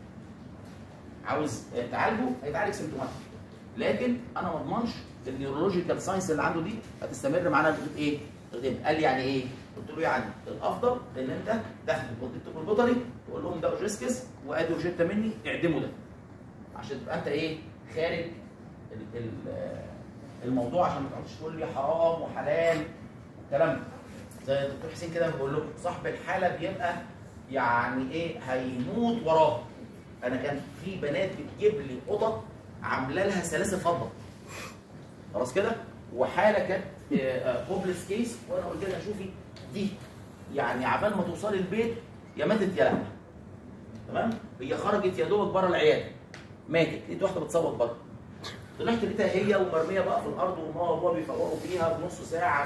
عاوز تعالجه هيتعالج سيمتوماتيك لكن انا ما اضمنش النيورولوجيكال ساينس اللي عنده دي هتستمر معانا لغايه ايه؟ لغايه قال لي يعني ايه؟ قلت له يعني الافضل ان انت تاخد الدكتور البيطري تقول لهم ده اوجيسكس وادي روجيتا مني اعدموا ده عشان تبقى انت ايه؟ خارج ال- ال- الموضوع عشان ما تقعدش تقول لي حرام وحلال والكلام ده زي الدكتور حسين كده بيقول لكم صاحب الحاله بيبقى يعني ايه هيموت وراه انا كان في بنات بتجيب لي قطط عامله لها سلاسل فضه خلاص كده وحاله كانت هوبلس كيس وانا قلت لها شوفي دي يعني عبال ما توصلي البيت يا ماتت يا لا تمام هي خرجت يا دوبك بره العياده ماتت لقيت واحده بتصوت بره طلعت لقيتها هي ومرميه بقى في الارض وماما وبابا بيفوروا فيها بنص ساعه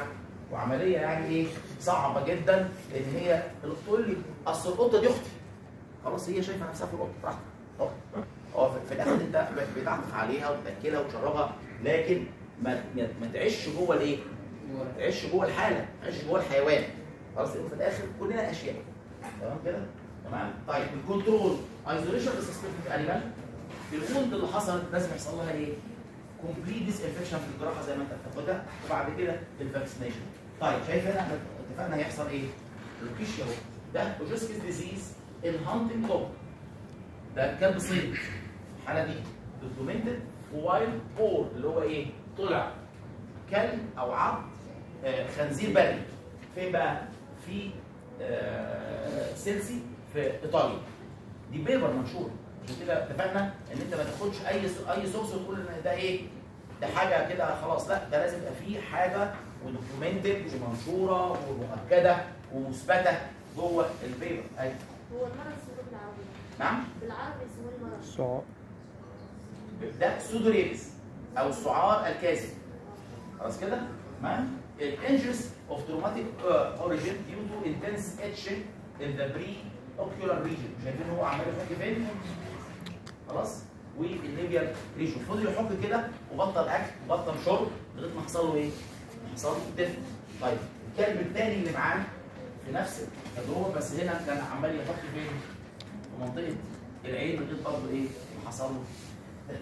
وعمليه يعني ايه صعبه جدا لان هي تقول لي اصل القطه دي اختي خلاص هي شايفه نفسها في القطه براحتك أهو. هو في- في الاخر انت بتعطف عليها وتاكلها وتشربها لكن ما ما- ما تعيش جوه الايه؟ ما تعيش جوه الحاله ما تعيش جوه الحيوان خلاص لأن في الاخر كلنا اشياء تمام كده؟ تمام طيب الكنترول ايزوليشن لسسبكتد انيمال الوند اللي حصلت لازم يحصل لها ايه؟ كومبليت ديس انفكشن في الجراحه زي ما انت بتاخدها وبعد كده الفاكسينيشن. طيب شايف هنا احنا اتفقنا هيحصل ايه؟ لوكيشيا اهو ده اوجوسكس ديزيز ان هانتنج دوج ده كلب صيد الحاله دي دوكيومنتد وايلد بور اللي هو ايه؟ طلع كلب او عض آه، خنزير بري فين بقى؟ في آه، سيلسي في ايطاليا دي بيبر منشور عشان كده اتفقنا ان انت ما تاخدش اي اي سورس وتقول ان ده ايه؟ ده حاجه كده خلاص لا ده لازم يبقى فيه حاجه ودوكيومنتد ومنشوره ومؤكده ومثبته جوه البيبر ايوه هو المرض اسمه بالعربي نعم بالعربي اسمه المرض الصعاب ده سودوريبس او السعار الكاذب خلاص كده تمام الانجرس اوف تروماتيك اوريجين ديو تو انتنس اتشنج ان ذا بري اوكيولار ريجن شايفين هو عمال يحك فين خلاص والليبيال ريجن فضل يحك كده وبطل اكل وبطل شرب لغايه ما حصل له ايه؟ حصل له دفن طيب الكلب الثاني اللي معاه في نفس التجربه بس هنا كان عمال يحك فين؟ في منطقه العين لغايه برضه ايه؟ ما حصل له دفن.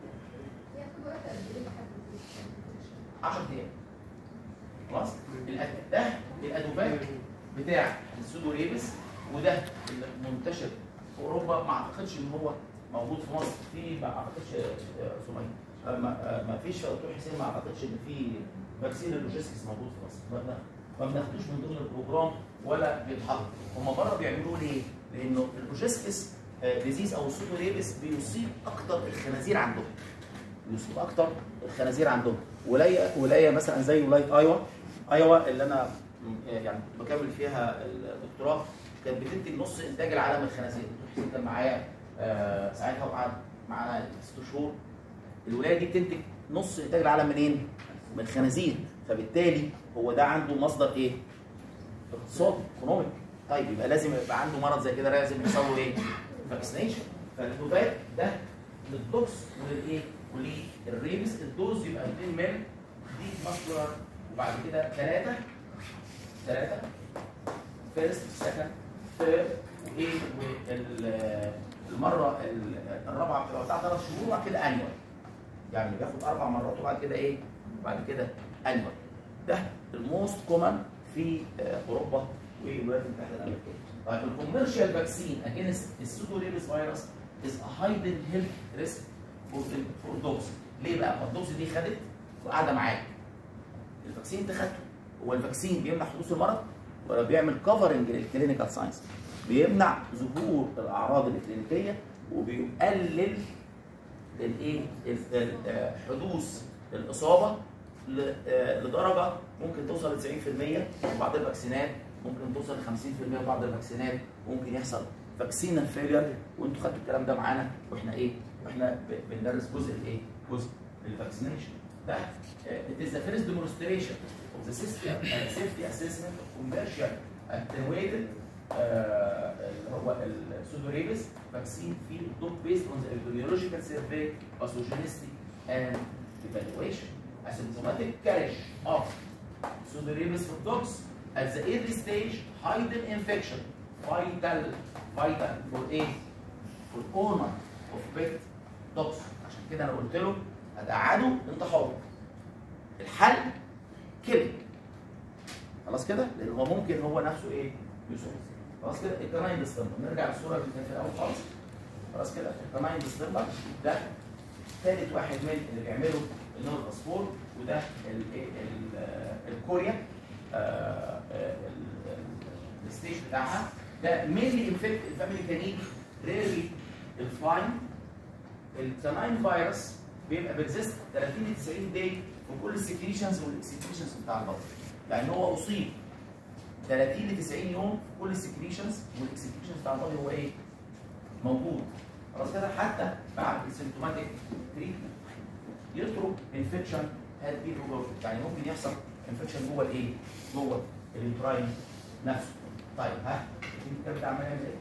10 ايام خلاص الأد- ده الادوبات بتاع السودوريبس وده المنتشر في اوروبا ما اعتقدش ان هو موجود في مصر في ما اعتقدش آه، سمية آه، ما آه، ما فيش في دكتور حسين ما اعتقدش ان في فاكسين اللوجيستكس موجود في مصر ما بن- ما بناخدوش من ضمن البروجرام ولا بيتحط هم بره بيعملوه ليه؟ لانه اللوجيستكس ديزيز او السودوريبس بيصيب اكتر الخنازير عندهم يصيب اكتر الخنازير عندهم ولايه ولايه مثلا زي ولايه ايوا ايوا اللي انا م- يعني كنت بكمل فيها الدكتوراه كانت بتنتج نص انتاج العالم الخنازير دكتور حسين كان معايا آه، ساعتها وقعد معانا ست شهور الولايه دي بتنتج نص انتاج العالم منين؟ من الخنازير فبالتالي هو ده عنده مصدر ايه؟ اقتصادي ايكونوميك طيب يبقى لازم يبقى عنده مرض زي كده لازم يحصل له ايه؟ فاكسينيشن فالدوبات ده للدوكس وللايه؟ وللريبس الدوز يبقى 200 مل دي ماسكولار وبعد كده ثلاثه ثلاثه فيرست سكند ثيرد وايه وال- المره ال- الرابعه بتبقى بتاع ثلاث شهور وبعد كده انيوال يعني بياخد اربع مرات وبعد كده ايه؟ وبعد كده انيوال ده الموست كومن في آه، اوروبا والولايات المتحده الامريكيه. طيب الكوميرشال فاكسين اجينست السودوريبس فيروس از ا هايدن هيلث ريسك فور فور دوز ليه بقى؟ ما الدوز دي خدت وقاعده معاك. الفاكسين انت خدته هو الفاكسين بيمنع حدوث المرض ولا بيعمل كفرنج للكلينيكال ساينس بيمنع ظهور الاعراض الكلينيكيه وبيقلل الايه ال- ال- آه، حدوث الاصابه ل- آه، لدرجه ممكن توصل ل 90% وبعض الفاكسينات ممكن توصل ل 50% وبعض الفاكسينات ممكن يحصل فاكسين فيلير وانتوا خدتوا الكلام ده معانا واحنا ايه؟ واحنا ب- بندرس جزء الايه؟ جزء الفاكسينيشن ده آه، it is the first demonstration of the system uh, safety assessment of commercial attenuated آه، اللي هو السودوريبس فاكسين في الدوب based on the epidemiological survey pathogenicity and evaluation asymptomatic carriage of pseudorabies for dogs at the early stage hidden infection vital vital for ايه؟ for owner of pet dogs عشان كده انا قلت له هتقعده انت حر الحل كده خلاص كده لان هو ممكن هو نفسه ايه يصاب خلاص كده الكناين ديستمبر نرجع للصوره اللي كانت في الاول خالص خلاص كده الكناين ديستمبر ده ثالث واحد من اللي بيعمله اللي هو الفوسفور وده ال- ال- ال- الكوريا آه، آه، ال- ال- الستيج بتاعها ده مينلي انفكت الفاميلي كانيدي ريرلي الفاين الكناين فيروس بيبقى بيرزيست 30 ل 90 داي في كل السكريشنز والاكسكريشنز بتاع البطن يعني هو اصيب 30 ل 90 يوم في كل السكريشنز والاكسكريشنز بتاع البطن هو ايه؟ موجود خلاص كده حتى بعد السيمتوماتيك تريتمنت يترك انفكشن هاد بين يعني ممكن يحصل انفكشن جوه الايه؟ جوه الانتراين نفسه طيب ها الكلام ده عمال يعمل ايه؟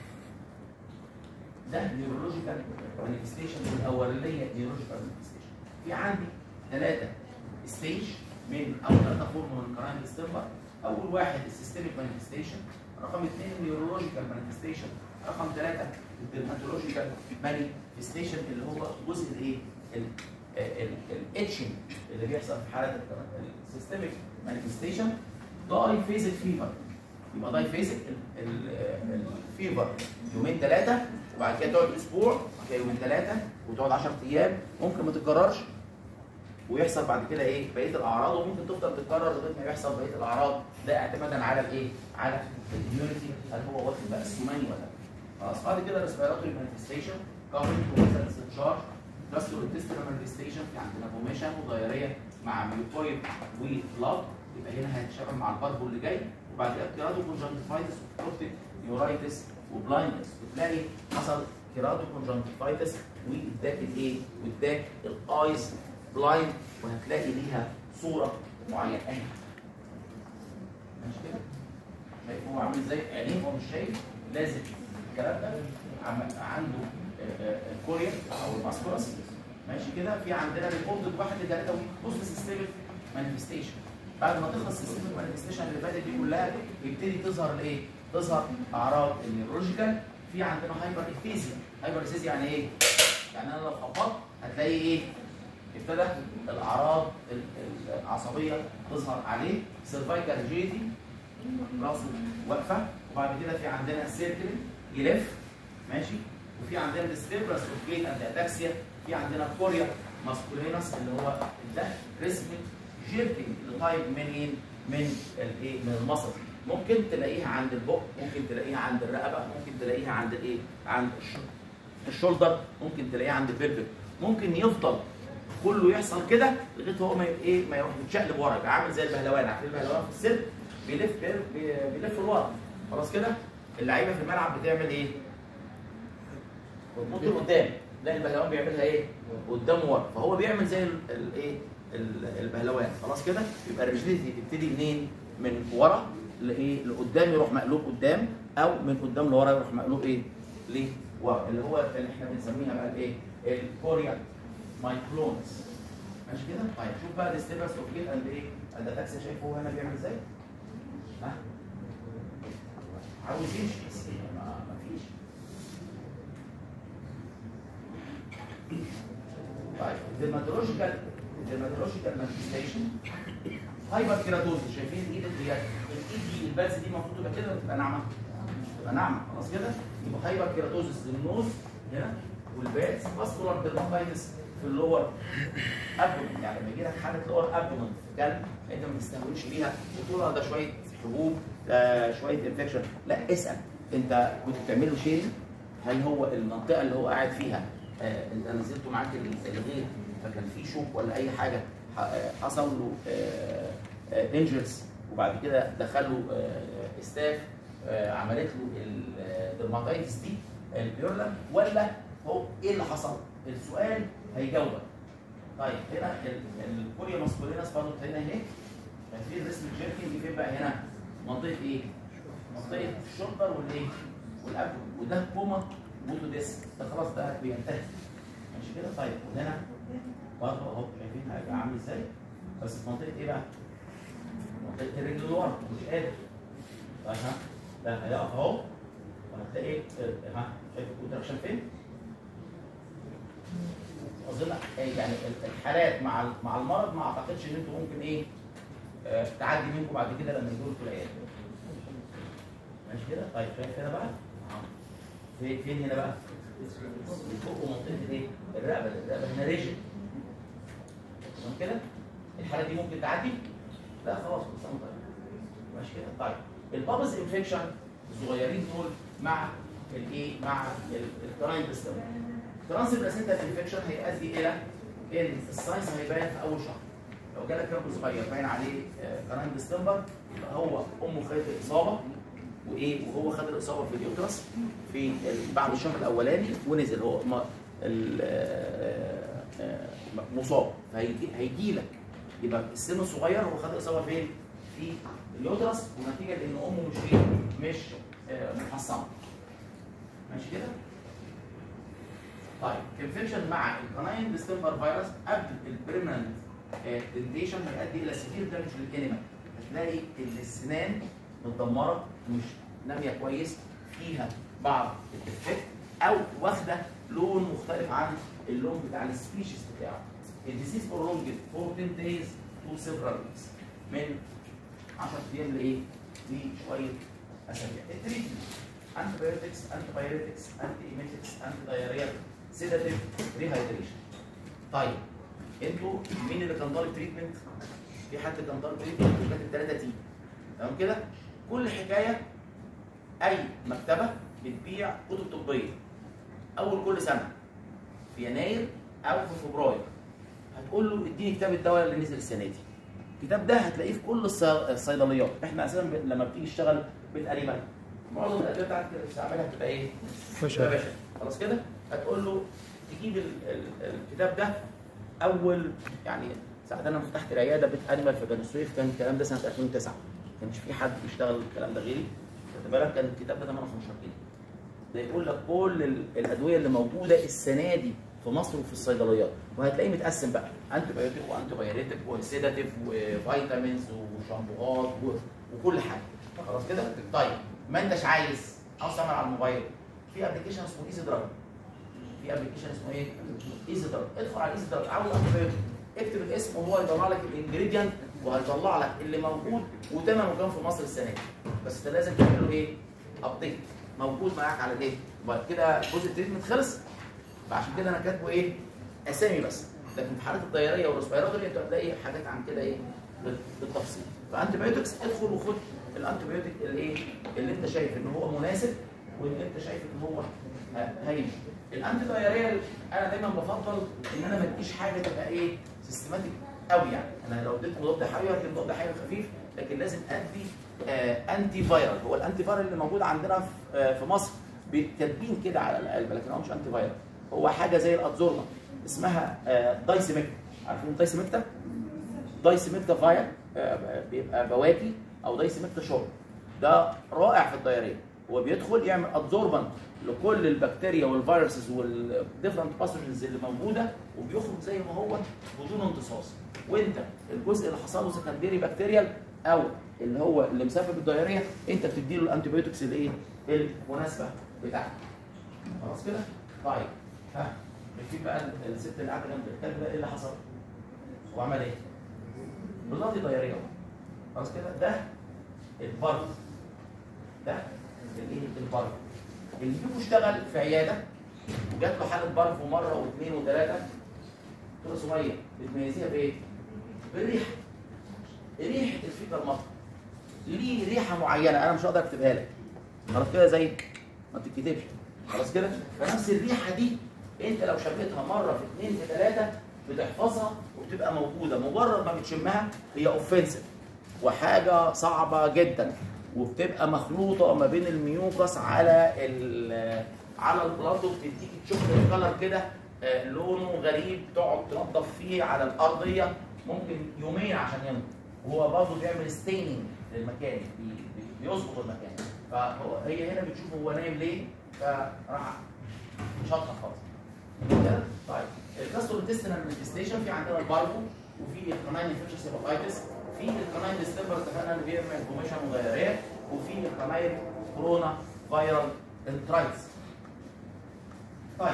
ده نيورولوجيكال مانيفستيشن الاولانيه نيورولوجيكال مانيفستيشن في عندي ثلاثه ستيج من او ثلاثه فورم من الكراين ستيمبر اول واحد السيستميك مانيفستيشن رقم اثنين نيورولوجيكال مانيفستيشن رقم ثلاثه الدرماتولوجيكال مانيفستيشن اللي هو جزء الايه؟ الاتشنج اللي بيحصل في حاله السيستميك مانيفستيشن داي فيزك فيفر يبقى داي فيزك الفيفر يومين ثلاثه وبعد كده تقعد اسبوع وبعد كده يومين ثلاثه وتقعد 10 ايام ممكن ما تتكررش ويحصل بعد كده ايه بقيه الاعراض وممكن تفضل تتكرر لغايه ما يحصل بقيه الاعراض ده اعتمادا على الايه؟ على الاميونيتي هل هو واخد بقى السماني ولا لا؟ خلاص بعد كده ريسبيراتوري مانيفستيشن كارنت ومثلا استنشاق جاسترو انتستينال مانيفستيشن في عندنا فوميشن ودايريه مع ميوكويد وبلاد يبقى هنا هيتشابه مع الباربو اللي جاي وبعد كده كيراتو كونجنكتيفايتس وبروتيك نيورايتس وبلايندنس وتلاقي حصل كيراتو كونجنكتيفايتس واداك الايه؟ واداك الايز بلايند وهتلاقي ليها صوره معينه اهي ماشي كده؟ شايف هو عامل ازاي؟ عينيه هو مش شايف لازم الكلام ده عم- عنده الكوريا او الماسكولاس ماشي كده في عندنا ريبورت واحد لثلاثه بص سيستمك مانيفستيشن بعد ما تخلص السيستمك مانيفستيشن اللي فاتت دي كلها يبتدي تظهر الايه؟ تظهر اعراض النيورولوجيكال في عندنا هايبر اكتيزيا هايبر اكتيزيا يعني ايه؟ يعني انا لو خبطت هتلاقي ايه؟ ابتدى الاعراض ال- العصبيه تظهر عليه سيرفايكال ريجيدي راسه واقفه وبعد كده في عندنا سيركل يلف ماشي وفي عندنا الستيبرس اوف اند اتاكسيا في عندنا كوريا ماسكولينس اللي هو ده رسمه جيركينج لطيب منين من الايه من المصل ممكن تلاقيها عند البق ممكن تلاقيها عند الرقبه ممكن تلاقيها عند الايه عند الش- الشولدر ممكن تلاقيها عند البلفيك ممكن يفضل كله يحصل كده لغايه هو ما يبقى ايه ما يروح متشقلب ورا يبقى عامل زي البهلوان عارفين البهلوان في السلك بيلف بي- بيلف لورا خلاص كده اللعيبه في الملعب بتعمل ايه؟ بتنط لقدام لا البهلوان بيعملها ايه؟ قدام ورا فهو بيعمل زي ال- الايه؟ ال- البهلوان خلاص كده يبقى الريجيديتي تبتدي منين؟ من ورا لايه؟ لقدام يروح مقلوب قدام او من قدام لورا يروح مقلوب ايه؟ لورا اللي هو اللي احنا بنسميها بقى الايه؟ الكوريا مايكلونس ماشي كده؟ طيب شوف بقى الستيبرس اوف جيت اند ايه؟ اند اتاكسي شايف هو هنا بيعمل ازاي؟ ها؟ عاوز يمشي بس ما ما فيش طيب الدرماتولوجيكال الدرماتولوجيكال مانيفستيشن هايبر كيراتوز شايفين الايد دي الايد دي البلز دي المفروض تبقى كده ولا تبقى ناعمه؟ تبقى ناعمه خلاص كده يبقى هايبر كيراتوزس للنوز هنا والباس فاسكولار ديرماتايتس في اللور ابدومن يعني لما يجي لك حاله لور ابدومن في كلب انت ما تستهونش بيها وتقول اه ده شويه حبوب ده شويه انفكشن لا اسال انت كنت بتعمل له شيل هل هو المنطقه اللي هو قاعد فيها آه انت نزلته معاك ال- الغيط فكان في شوك ولا اي حاجه ح- آه، حصل له انجرز وبعد كده دخل له آه، استاف آه، عملت له الدرماتايتس دي البيورلا ولا هو ايه اللي حصل؟ السؤال هيجاوبك. طيب هنا ال- الكوريا ماسكولينس برضه هنا اهي شايفين رسم الجيركينج فين بقى هنا؟ منطقه ايه؟ منطقه الشولدر والايه؟ والابدو وده كوما موتو ديسك ده خلاص ده بينتهي ماشي كده طيب وهنا برضه اهو شايفين هيبقى عامل ازاي؟ بس في منطقه ايه بقى؟ منطقه الرجل اللي ورا مش قادر طيب ها ده هيقف اهو وهتلاقي آه، ها شايف الكونتراكشن فين؟ اظن إيه يعني الحالات مع مع المرض ما اعتقدش ان انتوا ممكن ايه آه، تعدي منكم بعد كده لما يجوا لكم العيال ماشي كده طيب شايف هنا بقى آه. فين فين هنا بقى فوق منطقه الايه الرقبه الرقبه هنا ريجن تمام كده الحاله دي ممكن تعدي لا خلاص كل سنه وأنت طيب ماشي كده طيب البابز انفكشن الصغيرين دول مع الايه مع الكراين سيستم ترانس بلاسنتا انفكشن هيؤدي الى ان الساينس هيبان في اول شهر لو جالك كلب صغير باين عليه كراين ديستمبر يبقى هو امه خدت الاصابه وايه وهو خد الاصابه في اليوترس في ال- بعد الشهر الاولاني ونزل هو ما ال- آه، آه، مصاب فهيجي هيجي لك يبقى السن الصغير هو خد اصابه فين؟ في اليوترس ونتيجه لان امه مش ايه؟ مش آه، محصنه. ماشي كده؟ طيب انفكشن مع القناين ديستمبر فيروس قبل البريمننت دنتيشن هيؤدي الى سيفير دامج للانيمال هتلاقي ان السنان متدمره مش ناميه كويس فيها بعض الديفكت او واخده لون مختلف عن اللون بتاع السبيشيز بتاعه الديزيز prolonged for 10 days to several weeks من 10 ايام لايه؟ لشويه اسابيع التريتمنت انتي بايوتكس انتي بايوتكس انتي ايميتكس انتي دايريال سيداتيف ريهايدريشن طيب انتوا مين اللي كان طالب تريتمنت؟ في حد كان طالب تريتمنت وكانت الثلاثه تي تمام كده؟ كل حكايه اي مكتبه بتبيع كتب طبيه اول كل سنه في يناير او في فبراير هتقول له اديني كتاب الدواء اللي نزل السنه دي الكتاب ده هتلاقيه في كل الصي- الصيدليات احنا اساسا ب- لما بتيجي تشتغل بتقريبا معظم الادويه بتاعتك اللي بتستعملها بتبقى ايه؟ فشل. بتبقى بشر خلاص كده هتقول له تجيب ال- ال- الكتاب ده اول يعني ساعة انا فتحت العياده بيت انيمال في بني سويف كان الكلام ده سنه 2009 ما كانش في حد بيشتغل الكلام ده غيري خد بالك كان الكتاب ده 15 جنيه ده يقول لك كل ال- الادويه اللي موجوده السنه دي في مصر وفي الصيدليات وهتلاقيه متقسم بقى انتي بايوتيك وانتي بايريتك وسيداتيف وفيتامينز وشامبوهات و- وكل حاجه خلاص كده طيب ما انتش عايز عاوز تعمل على الموبايل في ابلكيشن اسمه ايزي دراج في ابلكيشن اسمه ايه؟ ايزي دراج ادخل على ايزي دراج عاوز انتي بايوتيك اكتب الاسم وهو يطلع لك الانجريدينت وهيطلع لك اللي موجود وثمنه كام في مصر السنه دي بس انت لازم تعمل له ايه؟ ابديت موجود معاك على الايه؟ وبعد كده جزء التريتمنت خلص فعشان كده انا كاتبه ايه؟ اسامي بس لكن في حالات الدياريه والريسبيراتوري انت هتلاقي حاجات عن كده ايه؟ بال- بالتفصيل فانتي بايوتكس ادخل وخد الانتي بايوتيك اللي ايه؟ اللي انت شايف ان هو مناسب واللي انت شايف ان هو ه- هيمشي الانتي دايريه انا دايما بفضل ان انا ما اديش حاجه تبقى ايه؟ سيستماتيك قوي يعني انا لو اديت مضاد حيوي هدي مضاد حيوي خفيف لكن لازم ادي آه انتي فايرال هو الانتي فايرال اللي موجود عندنا في, آه في مصر بالتدبين كده على العلبه لكن هو مش انتي فايرال هو حاجه زي الادزورنا اسمها آه دايسيميكتا عارفين دايسيميكتا؟ دايسيميكتا فاير آه بيبقى بواكي او دايسيميكتا شورب ده رائع في الدايريه هو بيدخل يعمل ابزوربنت لكل البكتيريا والفيروسز والديفرنت باثوجنز اللي موجوده وبيخرج زي ما هو بدون امتصاص وانت الجزء اللي حصل له سكندري بكتيريال او اللي هو اللي مسبب الدايريه انت بتدي له الانتيبيوتكس الايه المناسبه بتاعته خلاص كده طيب ها بتجيب بقى الست اللي قاعده جنب الكلب ده ايه اللي حصل وعمل ايه بالظبط دايريه اهو. خلاص كده ده البرد ده الايه البرد اللي فيكم اشتغل في عياده وجات له حاله برد مره واثنين وثلاثه قلت له سميه بتميزيها بايه؟ بالريحه ريحه الفيكر مطر ليه ريحه معينه انا مش هقدر اكتبها لك خلاص كده زي ما بتتكتبش خلاص كده فنفس الريحه دي انت لو شميتها مره في اثنين في ثلاثه بتحفظها وبتبقى موجوده مجرد ما بتشمها هي اوفنسيف وحاجه صعبه جدا وبتبقى مخلوطه ما بين الميوكس على ال على البلاد وبتديك شوكليت كلر كده آه، لونه غريب تقعد تنظف فيه على الارضيه ممكن يومين عشان ينضف وهو برضه بيعمل ستيننج للمكان بي- بي- بيظبط المكان فهو هي هنا بتشوف هو نايم ليه فراح شطه خالص كده؟ طيب الجاستروانتستينال مانيفستيشن في عندنا الباربو وفي الكناين انفكشن هيباتايتس في الكناين ديستمبر اتفقنا ان بيعمل انفوميشن مغيرات وفي الكناين كورونا فايرال انترايتس طيب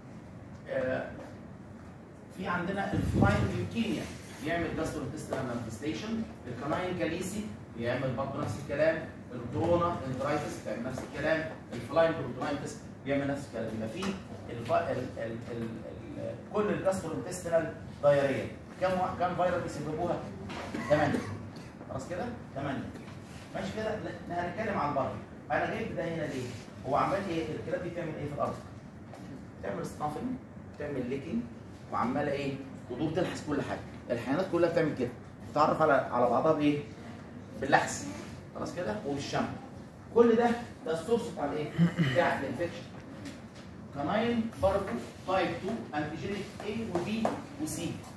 آه في عندنا الفلاين ليوكيميا بيعمل جاستروانتستينال مانيفستيشن الكناين كاليسي بيعمل برضه نفس الكلام الكورونا انترايتس بيعمل نفس الكلام الفلاين بروتونايتس بيعمل نفس الكلام يبقى في الف... ال... ال... ال... ال... كل الجاستروانتستينال دايريه كم وا- كم فيروس بيسببوها؟ 8 خلاص كده؟ 8 ماشي كده ن- هنتكلم عن بره انا جايب ده هنا ليه؟ هو عمال ايه؟ الكلاب دي بتعمل ايه في الارض؟ بتعمل ستافنج بتعمل ليكينج وعماله ايه؟ تدور تلحس كل حاجه الحيوانات كلها بتعمل كده تتعرف على على بعضها بايه؟ باللحس خلاص كده وبالشم كل ده ده السورس بتاع الايه؟ بتاع الانفكشن كناين برضه تايب 2 انتيجينيك A وبي وسي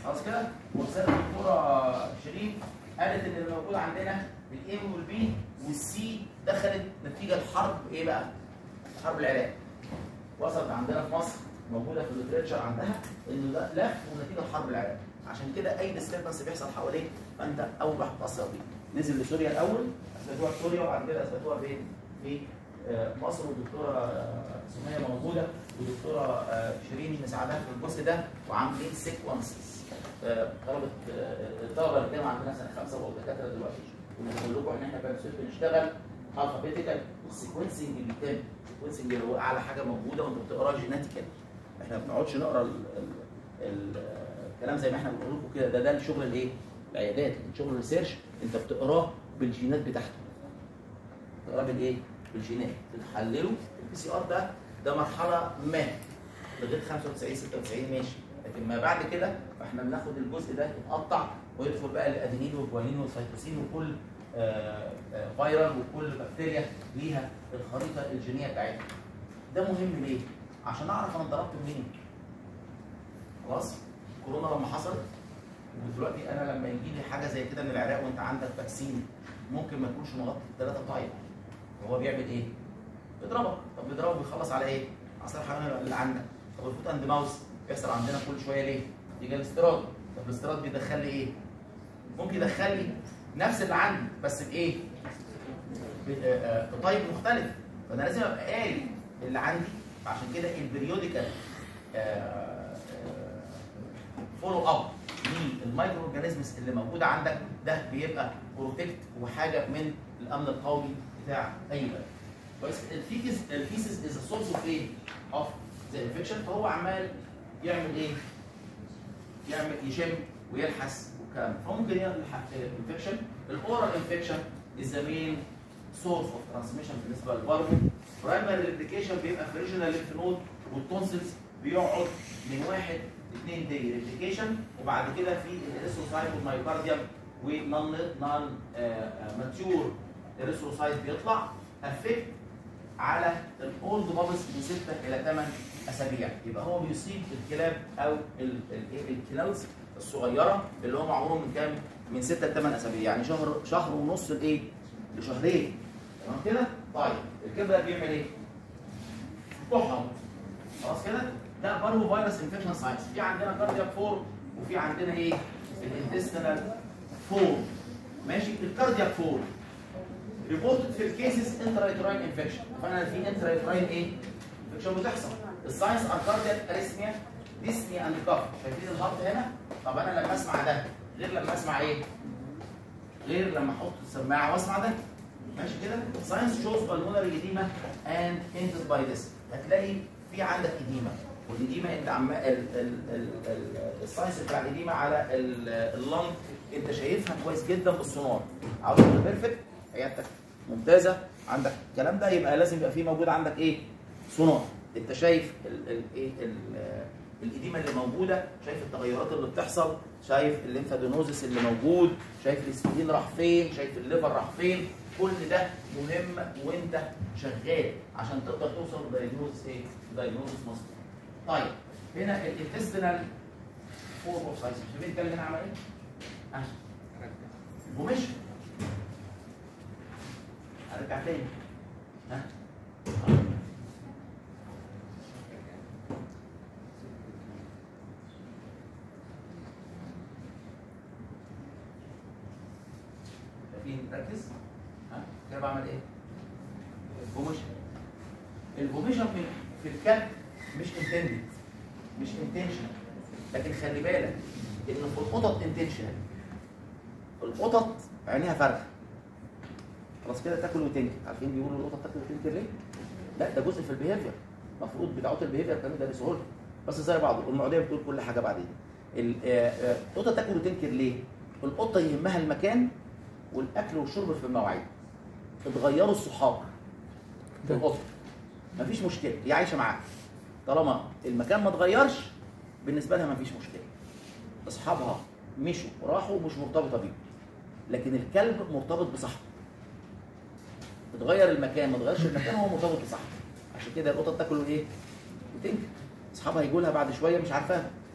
خلاص كده والسيده الدكتوره شيرين قالت ان اللي موجود عندنا الاي والبي والسي دخلت نتيجه حرب ايه بقى؟ حرب العراق وصلت عندنا في مصر موجوده في الليتريتشر عندها انه ده لف ونتيجه حرب العراق عشان كده اي ديستربنس بيحصل حواليك فانت اول واحد تاثر بيه نزل لسوريا الاول اثبتوها في سوريا وبعد كده اثبتوها فين؟ في آه، مصر والدكتوره آه، سميه موجوده والدكتوره آه، شيرين مساعداها في الجزء ده وعاملين سيكونسز طلبه آه، الطلبه اللي كانوا عندنا سنه خمسه وبقوا دكاتره دلوقتي ونقول لكم ان احنا بنسويف بنشتغل الفابيتيكال السيكونسنج اللي بيتم السيكونسنج اللي هو اعلى حاجه موجوده وانت بتقراه جيناتيكال احنا ما بنقعدش نقرا ال- ال- ال- الكلام زي ما احنا بنقول لكم كده ده ده الشغل الايه؟ العيادات شغل الريسيرش انت بتقراه بالجينات بتاعته تقراه بالايه؟ بالجينات بتحلله البي سي ار ده ده مرحله ما لغايه 95 96 ماشي لكن ما بعد كده فاحنا بناخد الجزء ده يتقطع ويدخل بقى الادينين والجوانين والسيتوسين وكل آه، آه، فيرال وكل بكتيريا ليها الخريطه الجينيه بتاعتها ده مهم ليه؟ عشان اعرف انا ضربت منين خلاص كورونا لما حصلت ودلوقتي انا لما يجي لي حاجه زي كده من العراق وانت عندك فاكسين ممكن ما يكونش مغطي الثلاثه طيب هو بيعمل ايه؟ بيضربك طب بيضربك بيخلص على ايه؟ على الحيوان اللي عندك طب الفوت اند ماوس بيحصل عندنا كل شويه ليه؟ يجي الاستيراد طب الاستيراد بيدخل لي ايه؟ ممكن يدخل لي نفس اللي عندي بس بايه؟ ب- آه، آه، بطيب مختلف فانا لازم ابقى قاري اللي عندي عشان كده البريوديكال فولو اب للمايكرو اورجانيزمز اللي موجوده عندك ده بيبقى بروتكت وحاجه من الامن القومي بتاع اي بلد. كويس الفيكس الفيسز از سورس اوف ايه؟ اوف ذا انفكشن فهو عمال يعمل ايه؟ يعمل يشم ويلحس والكلام ده. فممكن يلحق انفكشن الاورال انفكشن از ذا مين سورس اوف ترانسميشن بالنسبه للفارمو برايمري ريبليكيشن بيبقى في ريجنال ليمف نود والتونسلز بيقعد من واحد اثنين دي ريبليكيشن وبعد كده في الاريثروسايت والمايوكارديوم ونون نون ماتيور اريثروسايت بيطلع افكت على الاولد بابلز من 6 الى 8 اسابيع يبقى هو بيصيب الكلاب او ال- ال- الكلاوز الصغيره اللي هم عمرهم من كام؟ من 6 ل 8 اسابيع يعني شهر شهر ونص لايه؟ لشهرين تمام كده؟ طيب الكلب ده بيعمل ايه؟ كحه خلاص كده؟ ده بارو فيروس انفكشن ساينس في عندنا كاردياك فور وفي عندنا ايه؟ الانتستينال فور ماشي الكاردياك فور ريبورتد في الكيسز انترايتراين انفكشن فانا في انترايتراين ايه؟ انفكشن بتحصل الساينس ار كاردياك اريثميا ديسني اند كف شايفين الهارت هنا؟ طب انا لما اسمع ده غير لما اسمع ايه؟ غير لما احط السماعه واسمع ده ماشي كده؟ ساينس شوز بالمونري اديما اند hinted باي ذس هتلاقي في عندك اديما والاديما انت عم ال- ال- ال- ال- الساينس بتاع الاديما على ال- اللنج انت شايفها كويس جدا بالسونار عاوز تبقى بيرفكت عيادتك ممتازه عندك الكلام ده يبقى لازم يبقى في موجود عندك ايه؟ سونار انت شايف ال- ال- ايه ال- الاديمه اللي موجوده شايف التغيرات اللي بتحصل شايف الليمفادينوزس اللي موجود شايف السبلين راح فين شايف الليفر راح فين كل ده مهم وانت شغال عشان تقدر توصل لدايجنوز ايه دايجنوز مظبوط طيب هنا الانتستينال فور اوف سايز شايفين الكلام هنا عمل ايه؟ اه ومش هرجع تاني ها آه. شايفين ركز ها كده بعمل ايه؟ الفوميشن الفوميشن في في الكلب مش انتندد مش انتنشنال لكن خلي بالك انه في القطط انتنشنال القطط عينيها فارغه خلاص كده تاكل وتنكر عارفين بيقولوا القطط تاكل وتنكر ليه؟ لا ده جزء في البيهيفير المفروض بتاعت البيهيفير كانوا ده بسهوله بس زي بعض المواضيع بتقول كل حاجه بعدين ال- آه، آه، القطه تاكل وتنكر ليه؟ القطه يهمها المكان والاكل والشرب في المواعيد اتغيروا الصحاب في القطه مفيش مشكله هي عايشه معاك طالما المكان ما اتغيرش بالنسبه لها مفيش مشكله اصحابها مشوا وراحوا مش مرتبطه بيهم لكن الكلب مرتبط بصاحبه اتغير المكان ما اتغيرش المكان هو مرتبط بصاحبه عشان كده القطه تاكل ايه وتنكر اصحابها يجوا لها بعد شويه مش عارفاها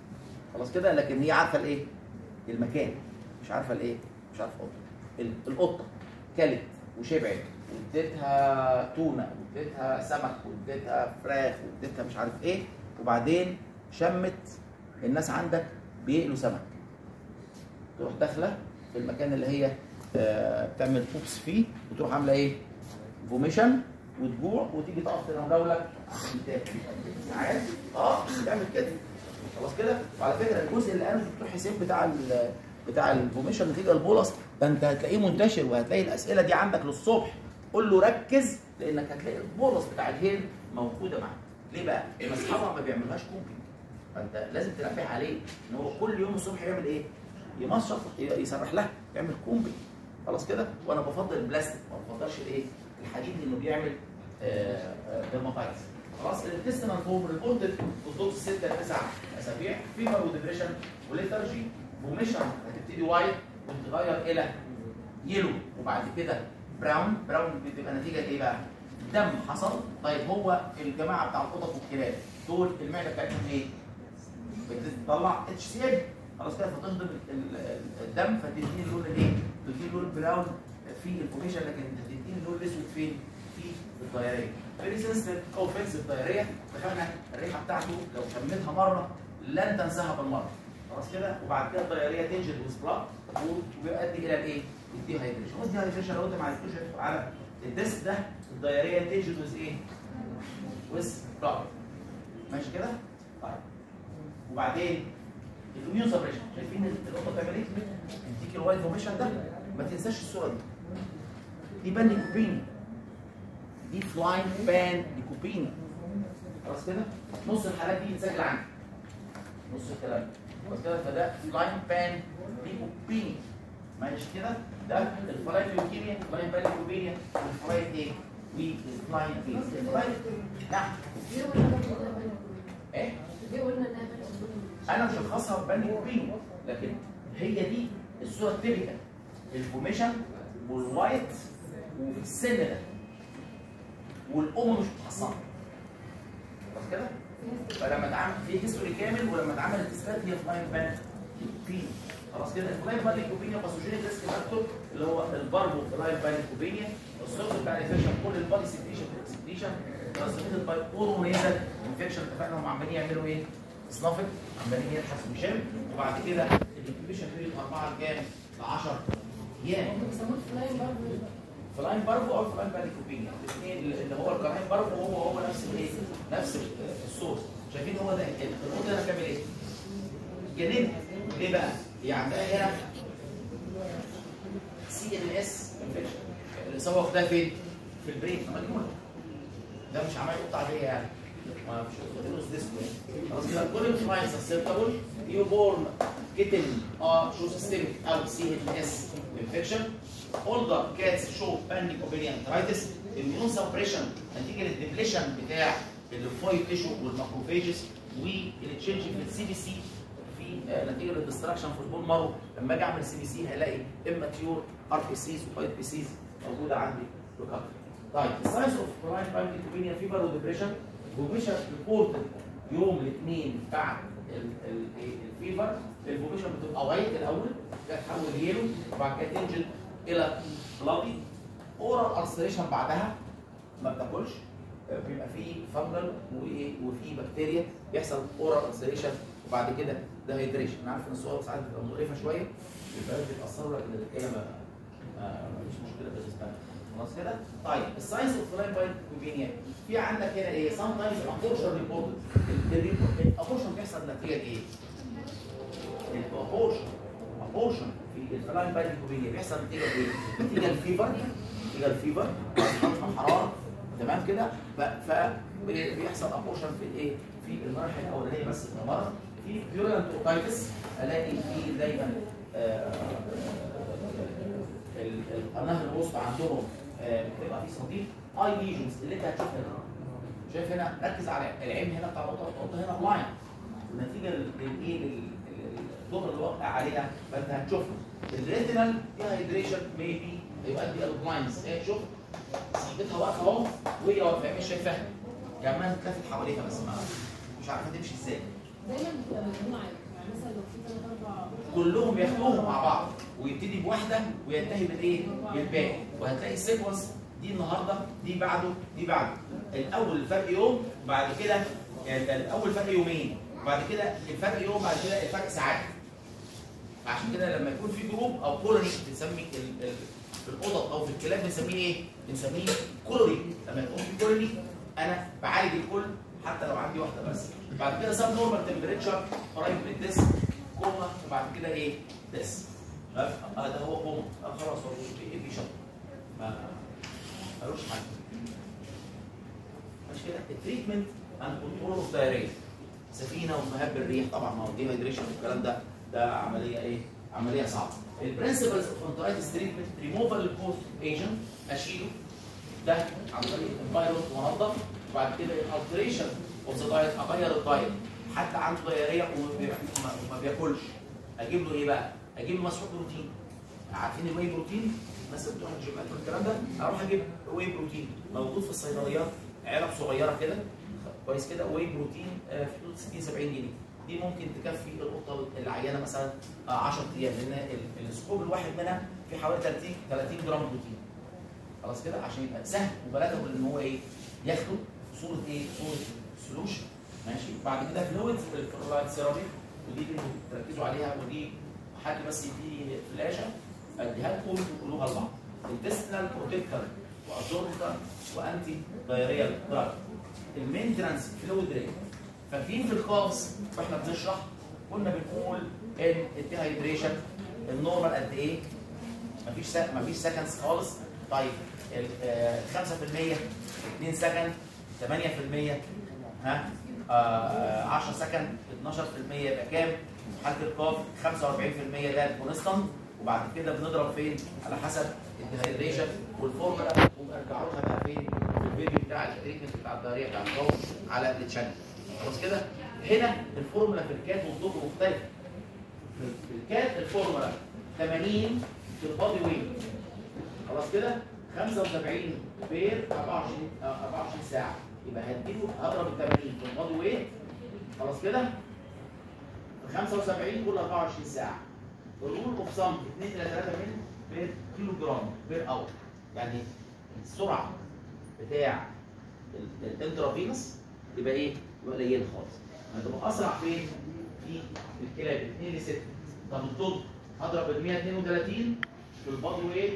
خلاص كده لكن هي عارفه الايه المكان مش عارفه الايه مش عارفه قطه ال- القطه كلت وشبعت واديتها تونه واديتها سمك واديتها فراخ واديتها مش عارف ايه وبعدين شمت الناس عندك بيقلوا سمك تروح داخله في المكان اللي هي آه، بتعمل بوبس فيه وتروح عامله ايه؟ فوميشن وتجوع وتيجي تقف تناولك عشان تاكل ساعات اه بتعمل كده خلاص كده وعلى فكره الجزء اللي انا دكتور حسين بتاع ال بتاع الفوميشن نتيجه البولس ده انت هتلاقيه منتشر وهتلاقي الاسئله دي عندك للصبح قول له ركز لانك هتلاقي البولس بتاع الهيل موجوده معاك ليه بقى؟ لان اصحابها ما بيعملوهاش كوبينج فانت لازم تنبه عليه ان هو كل يوم الصبح يعمل ايه؟ يمشط يسرح لها يعمل كومبي خلاص كده وانا بفضل البلاستيك ما بفضلش الايه؟ الحديد لانه بيعمل ديرماتايتس خلاص الانتستينال فوم ريبورتد بالضبط 6 ل 9 اسابيع فيبر وديبريشن وليترجي فوميشن هتبتدي وايت وتتغير الى يلو وبعد كده براون براون بتبقى نتيجه ايه بقى؟ دم حصل طيب هو الجماعه بتاع القطط والكلاب دول المعده بتاعتهم ايه؟ بتطلع اتش سي ال خلاص كده فتهضم ال- ال- الدم فتديني اللون الايه؟ تديني اللون البراون في الفوميشن لكن هتديني اللون الاسود فين؟ في الدايريه. فيري سنسيتيف او فيكسد دايريه دخلنا الريحه بتاعته لو شميتها مره لن تنساها بالمره. خلاص كده وبعد كده الدايريه تنجل وسبلاك وبيؤدي الى الايه؟ الديهايدريشن. والديهايدريشن لو انت ما عرفتوش على الديسك ده الدايريه تنجل وز ايه؟ وز بلاك. ماشي كده؟ طيب وبعدين الاميون سبريشن شايفين القطه بتعمل ايه؟ تديك الوايت فوميشن ده ما تنساش الصوره دي دي بان ليكوبيني دي فلاين بان ليكوبيني خلاص كده؟ نص الحالات دي بتسجل عندي نص الكلام خلاص كده فده فلاين بان ليكوبيني ماشي كده؟ ده الفلاين ليوكيميا فلاين بان ليكوبينيا والفلاين ايه؟ والفلاين ايه؟ الفلاين نعم ليه قلنا ده بني ايه؟ ليه قلنا ده بني انا مشخصها ببني كوبينو لكن هي دي الصوره التيبيكال الفوميشن والوايت وفي السن ده والام مش متحصنه خلاص كده؟ فلما اتعمل في هيستوري كامل ولما اتعمل التسبات هي فلاين بان كوبينو خلاص كده الفلاين بان كوبينيا باثوجينيك ريسك فاكتور اللي هو الباربو فلاين بان كوبينيا الصوت بتاع الانفكشن كل البادي سكريشن سكريشن ترانسميتد باي اورونيزال انفكشن اتفقنا هم عمالين يعملوا ايه؟ سنافل عمالين يبحث وشم وبعد كده الانكيبيشن بيريد 4 لكام؟ ل 10 ايام بيسموه فلاين برضه فلاين بارفو او فلاين باليكوبينيا الاثنين اللي هو الكراين بارفو هو هو نفس الايه؟ نفس الصوص شايفين هو ده القطه ده بتعمل ايه؟ جنين ليه بقى؟ هي عندها هنا سي ان اس انفكشن الاصابه واخدها فين؟ في البرين مجنون ده مش عمال قطه عاديه يعني ما مش فيروس ديسكو يعني خلاص كده كل فلاين سسبتابل يو بورن كيتن اه شو سيستميك او سي ان اس انفكشن older cats show panic ovarian arthritis immune suppression نتيجه للدبليشن بتاع الليمفويد تيشو والماكروفاجز والتشينج في السي بي سي في آه، نتيجه للدستراكشن في البول مارو لما اجي اعمل سي بي سي هلاقي اماتيور ار بي سيز ووايت بي سيز موجوده عندي ريكفري طيب الساينس اوف كراين بايميتوبينيا فيبر وديبريشن فوميشن ريبورتد يوم الاثنين بعد ال- ال- الفيبر الفوميشن بتبقى وايت الاول تتحول يلو وبعد كده تنزل الى بلادي اورال ارسليشن بعدها ما بتاكلش آه، بيبقى فيه فانجل وايه وفي بكتيريا بيحصل اورال ارسليشن وبعد كده دهيدريشن انا عارف ان الصور ساعات بتبقى مقرفه شويه البنات بيتاثروا لكن الرجاله ما ما- مفيش مشكله بالنسبه لها خلاص كده؟ طيب الساينس اوف فلاين باين كوبينيا في عندك هنا ايه؟ سام تايمز ابورشن ريبورتد الابورشن بيحصل نتيجه ايه؟ الابورشن ابورشن في الفلاين باين كوبينيا بيحصل نتيجه ايه؟ نتيجه الفيبر نتيجه الفيبر خطف حراره تمام كده؟ ف- فبيحصل ابورشن في الايه؟ في المراحل الاولانيه بس من المرض في بيورنت اوتايتس الاقي في دايما آه، ال- ال- النهر الوسطى عندهم آه، بتبقى فيه صديق اي ليجنز اللي انت هتشوفها هنا شايف هنا ركز على العين هنا بتاع القطه القطه هنا بلايند ونتيجه للايه لل- لل- الضوء اللي واقع عليها فانت هتشوفها الريتينال ديهايدريشن ميبي يؤدي الى بلايندز ايه شوف صاحبتها واقفه اهو وهي واقفه مش شايفاها يعني ما تلفت حواليها بس ما مش عارفه تمشي ازاي دايما بتبقى مجموعه يعني مثلا لو في ثلاث اربع كلهم ياخدوهم مع بعض ويبتدي بواحده وينتهي بالايه؟ بالباقي وهتلاقي السيكونس دي النهارده دي بعده دي بعده الاول الفرق يوم بعد كده يعني الاول فرق يومين بعد كده الفرق يوم بعد كده الفرق ساعات عشان كده لما يكون في جروب او كولوني بنسمي ال- ال- في القطط او في الكلاب بنسميه ايه؟ بنسميه كولوني لما يكون في كولوني انا بعالج الكل حتى لو عندي واحده بس بعد كده سب نورمال تمبريتشر قريب من الديسك كوما وبعد كده ايه؟ ديس اه ده هو كوما آه خلاص هو ايه بيشط ما ملوش حل مش كده التريتمنت اند كنترول اوف دايريا سفينه ومهب الريح طبعا ما هو دي هيدريشن والكلام ده ده عمليه ايه؟ عمليه صعبه. البرنسبلز اوف انترايتس تريتمنت ريموفال الكوست ايجنت اشيله ده عن طريق الفيروس وانضف وبعد كده الالتريشن اوف ذا دايت اغير الدايت حتى عنده دايريه وما بي- ما- وما بياكلش اجيب له ايه بقى؟ اجيب له مسحوق بروتين عارفين الواي بروتين الناس اللي بتروح الجيمات والكلام ده اروح اجيب واي بروتين موجود في الصيدليات علب صغيره كده كويس كده واي بروتين آه، في حدود 60 70 جنيه دي ممكن تكفي القطه العيانه مثلا آه، 10 ايام لان ال- السكوب الواحد منها في حوالي 30 30 جرام بروتين خلاص كده عشان يبقى سهل وبلاغه ان هو ايه ياخده في صوره ايه؟ صوره سولوشن ماشي بعد كده فلويدز الفلويد سيراميك ودي اللي تركزوا عليها ودي حد بس يديني فلاشه اديها لكم تقولوها لبعض انتستنال بروتكتور وازورتا وانتي دايريال دراج المينتنس فلويد ريت فاكرين في الكورس واحنا بنشرح كنا بنقول ان الديهايدريشن النورمال قد ايه؟ مفيش سك... مفيش سكندز خالص طيب ال آه، 5% 2 سكند 8% ها آه 10 سكند 12% يبقى كام؟ حالة الكاف 45% ده الكونستانت وبعد كده بنضرب فين؟ على حسب الديهايدريشن والفورمولا وارجعوا لها بقى فين؟ في الفيديو بتاع التريتمنت بتاع الداريه بتاع الكاف على التشانل خلاص كده؟ هنا الفورمولا في الكات والضغط مختلفه في الكات الفورمولا 80 في البادي ويت خلاص كده 75 بير 24 آه، 24 ساعه يبقى هديله هضرب ال 80 في البادي ويت خلاص كده 75 كل 24 ساعه الرول اوف سم 2 الى 3 مل بير كيلو جرام بير اور يعني السرعه بتاع الانترافينوس تبقى ايه؟ يبقى قليل خالص هتبقى اسرع فين؟ في الكلاب 2 ل 6 طب الضد هضرب ال 132 في البادي ويت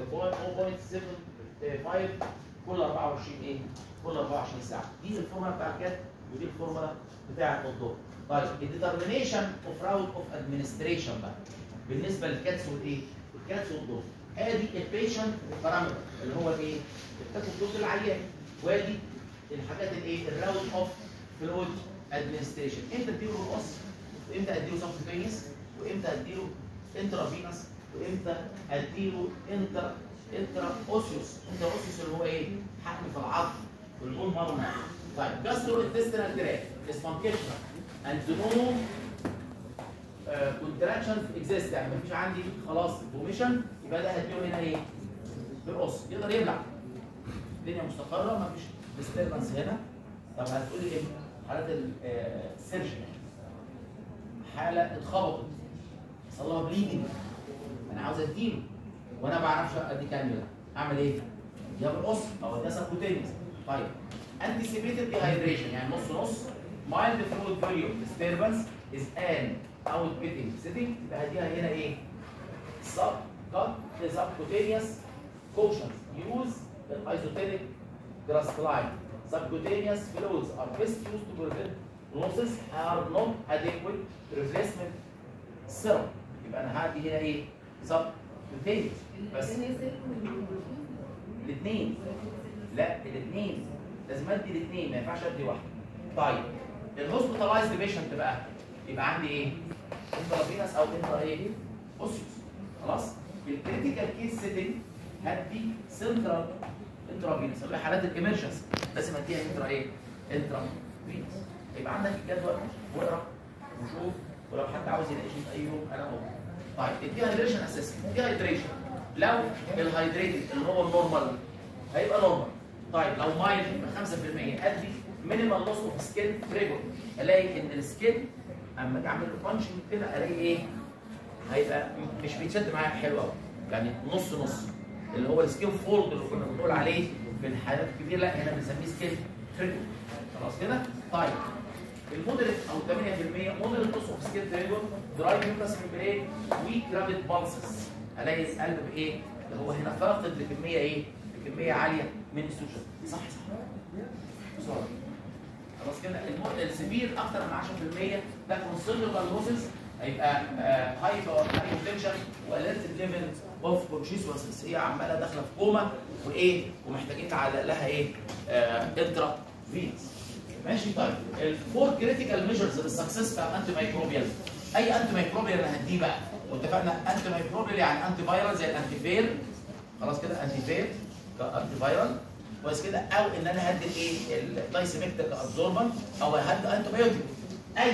0.75 كل 24 ايه؟ كل 24 ساعه دي الفورمولا بتاع الكات ودي الفورمولا بتاع الضد طيب الديترمينيشن اوف راوت اوف ادمنستريشن بقى بالنسبه للكاتس والايه؟ الكاتس والضد ادي البيشنت بارامتر اللي هو الايه؟ الكاتس والضد العيان وادي الحاجات الايه؟ الراوت اوف فلويد ادمنستريشن امتى اديله القص وامتى اديله سبكوتينيوس وامتى اديله انترافينوس وامتى اديله انتر انترا اوسيوس انترا اوسيوس اللي هو ايه؟ حقن في العظم والبون مارو طيب جاسترو انتستينال تراك اسفانكيشن اند نو كونتراكشنز اكزيست يعني مفيش عندي خلاص فوميشن يبقى ده هديله هنا ايه؟ بالقص يقدر يبلع الدنيا مستقره مفيش ديستربنس هنا طب هتقولي ايه؟ حالات السيرجن حاله اتخبطت حصل لها بليدنج انا عاوز اديله وانا ما بعرفش ادي كانيولا اعمل ايه؟ يا بالقص او اديها سبكوتينيوس طيب anticipated dehydration يعني نص نص mild fluid volume disturbance is an outputting setting يبقى هديها هنا ايه؟ sub cut subcutaneous cautions use isotonic crystalline subcutaneous fluids are best used to prevent losses are not adequate replacement serum يبقى انا هدي هنا ايه؟ subcutaneous بس الاثنين لا الاثنين لازم ادي الاثنين ما ينفعش ادي واحده طيب الهوسبيتالايزد بيشنت بقى يبقى عندي ايه؟ انترافينس او انترا ايه؟ اوسيوس خلاص الكريتيكال كيس سيتنج هدي سنترال انترافينس اللي هي حالات الامرجنس لازم اديها انترا ايه؟ انترا فينس يبقى عندك الجدول واقرا وشوف ولو حد عاوز يناقشني في اي يوم انا اهو طيب الديهايدريشن اساسي الديهايدريشن لو الهايدريتد اللي هو النورمال هيبقى نورمال طيب لو مايل يبقى 5% ادي مينيمال لوس اوف سكين تريجر الاقي ان السكين اما اجي اعمل له بانشنج كده الاقي ايه هيبقى مش بيتشد معايا حلو قوي يعني نص نص اللي هو السكين فولد اللي كنا بنقول عليه في الحالات الكبيره لا هنا بنسميه سكين تريجر خلاص كده طيب المودريت او 8% مودريت نص اوف سكين تريجر درايف يوكاس ميمبرين ويك رابيد بالسز الاقي القلب بايه؟ اللي هو هنا فاقد لكميه ايه؟ لكميه عاليه من السوشيال صح صح بسرعه خلاص كده المود السبير اكتر من 10% ده كونسيدربل لوسز هيبقى هاي باور هاي بوتنشال واليرت ليفل اوف كونشيسوس هي عماله داخله في كوما وايه ومحتاجين نعلق لها ايه انترا فينس ماشي طيب الفور كريتيكال ميجرز للسكسس بتاع الانتي مايكروبيال اي انتي مايكروبيال انا هديه بقى واتفقنا انتي مايكروبيال يعني انتي فايرال زي الانتي فير خلاص كده انتي فير كانتي فايرال كويس كده او ان انا هدي الايه الدايسيميكتا كابزوربنت او هدي انتي بايوتيك اي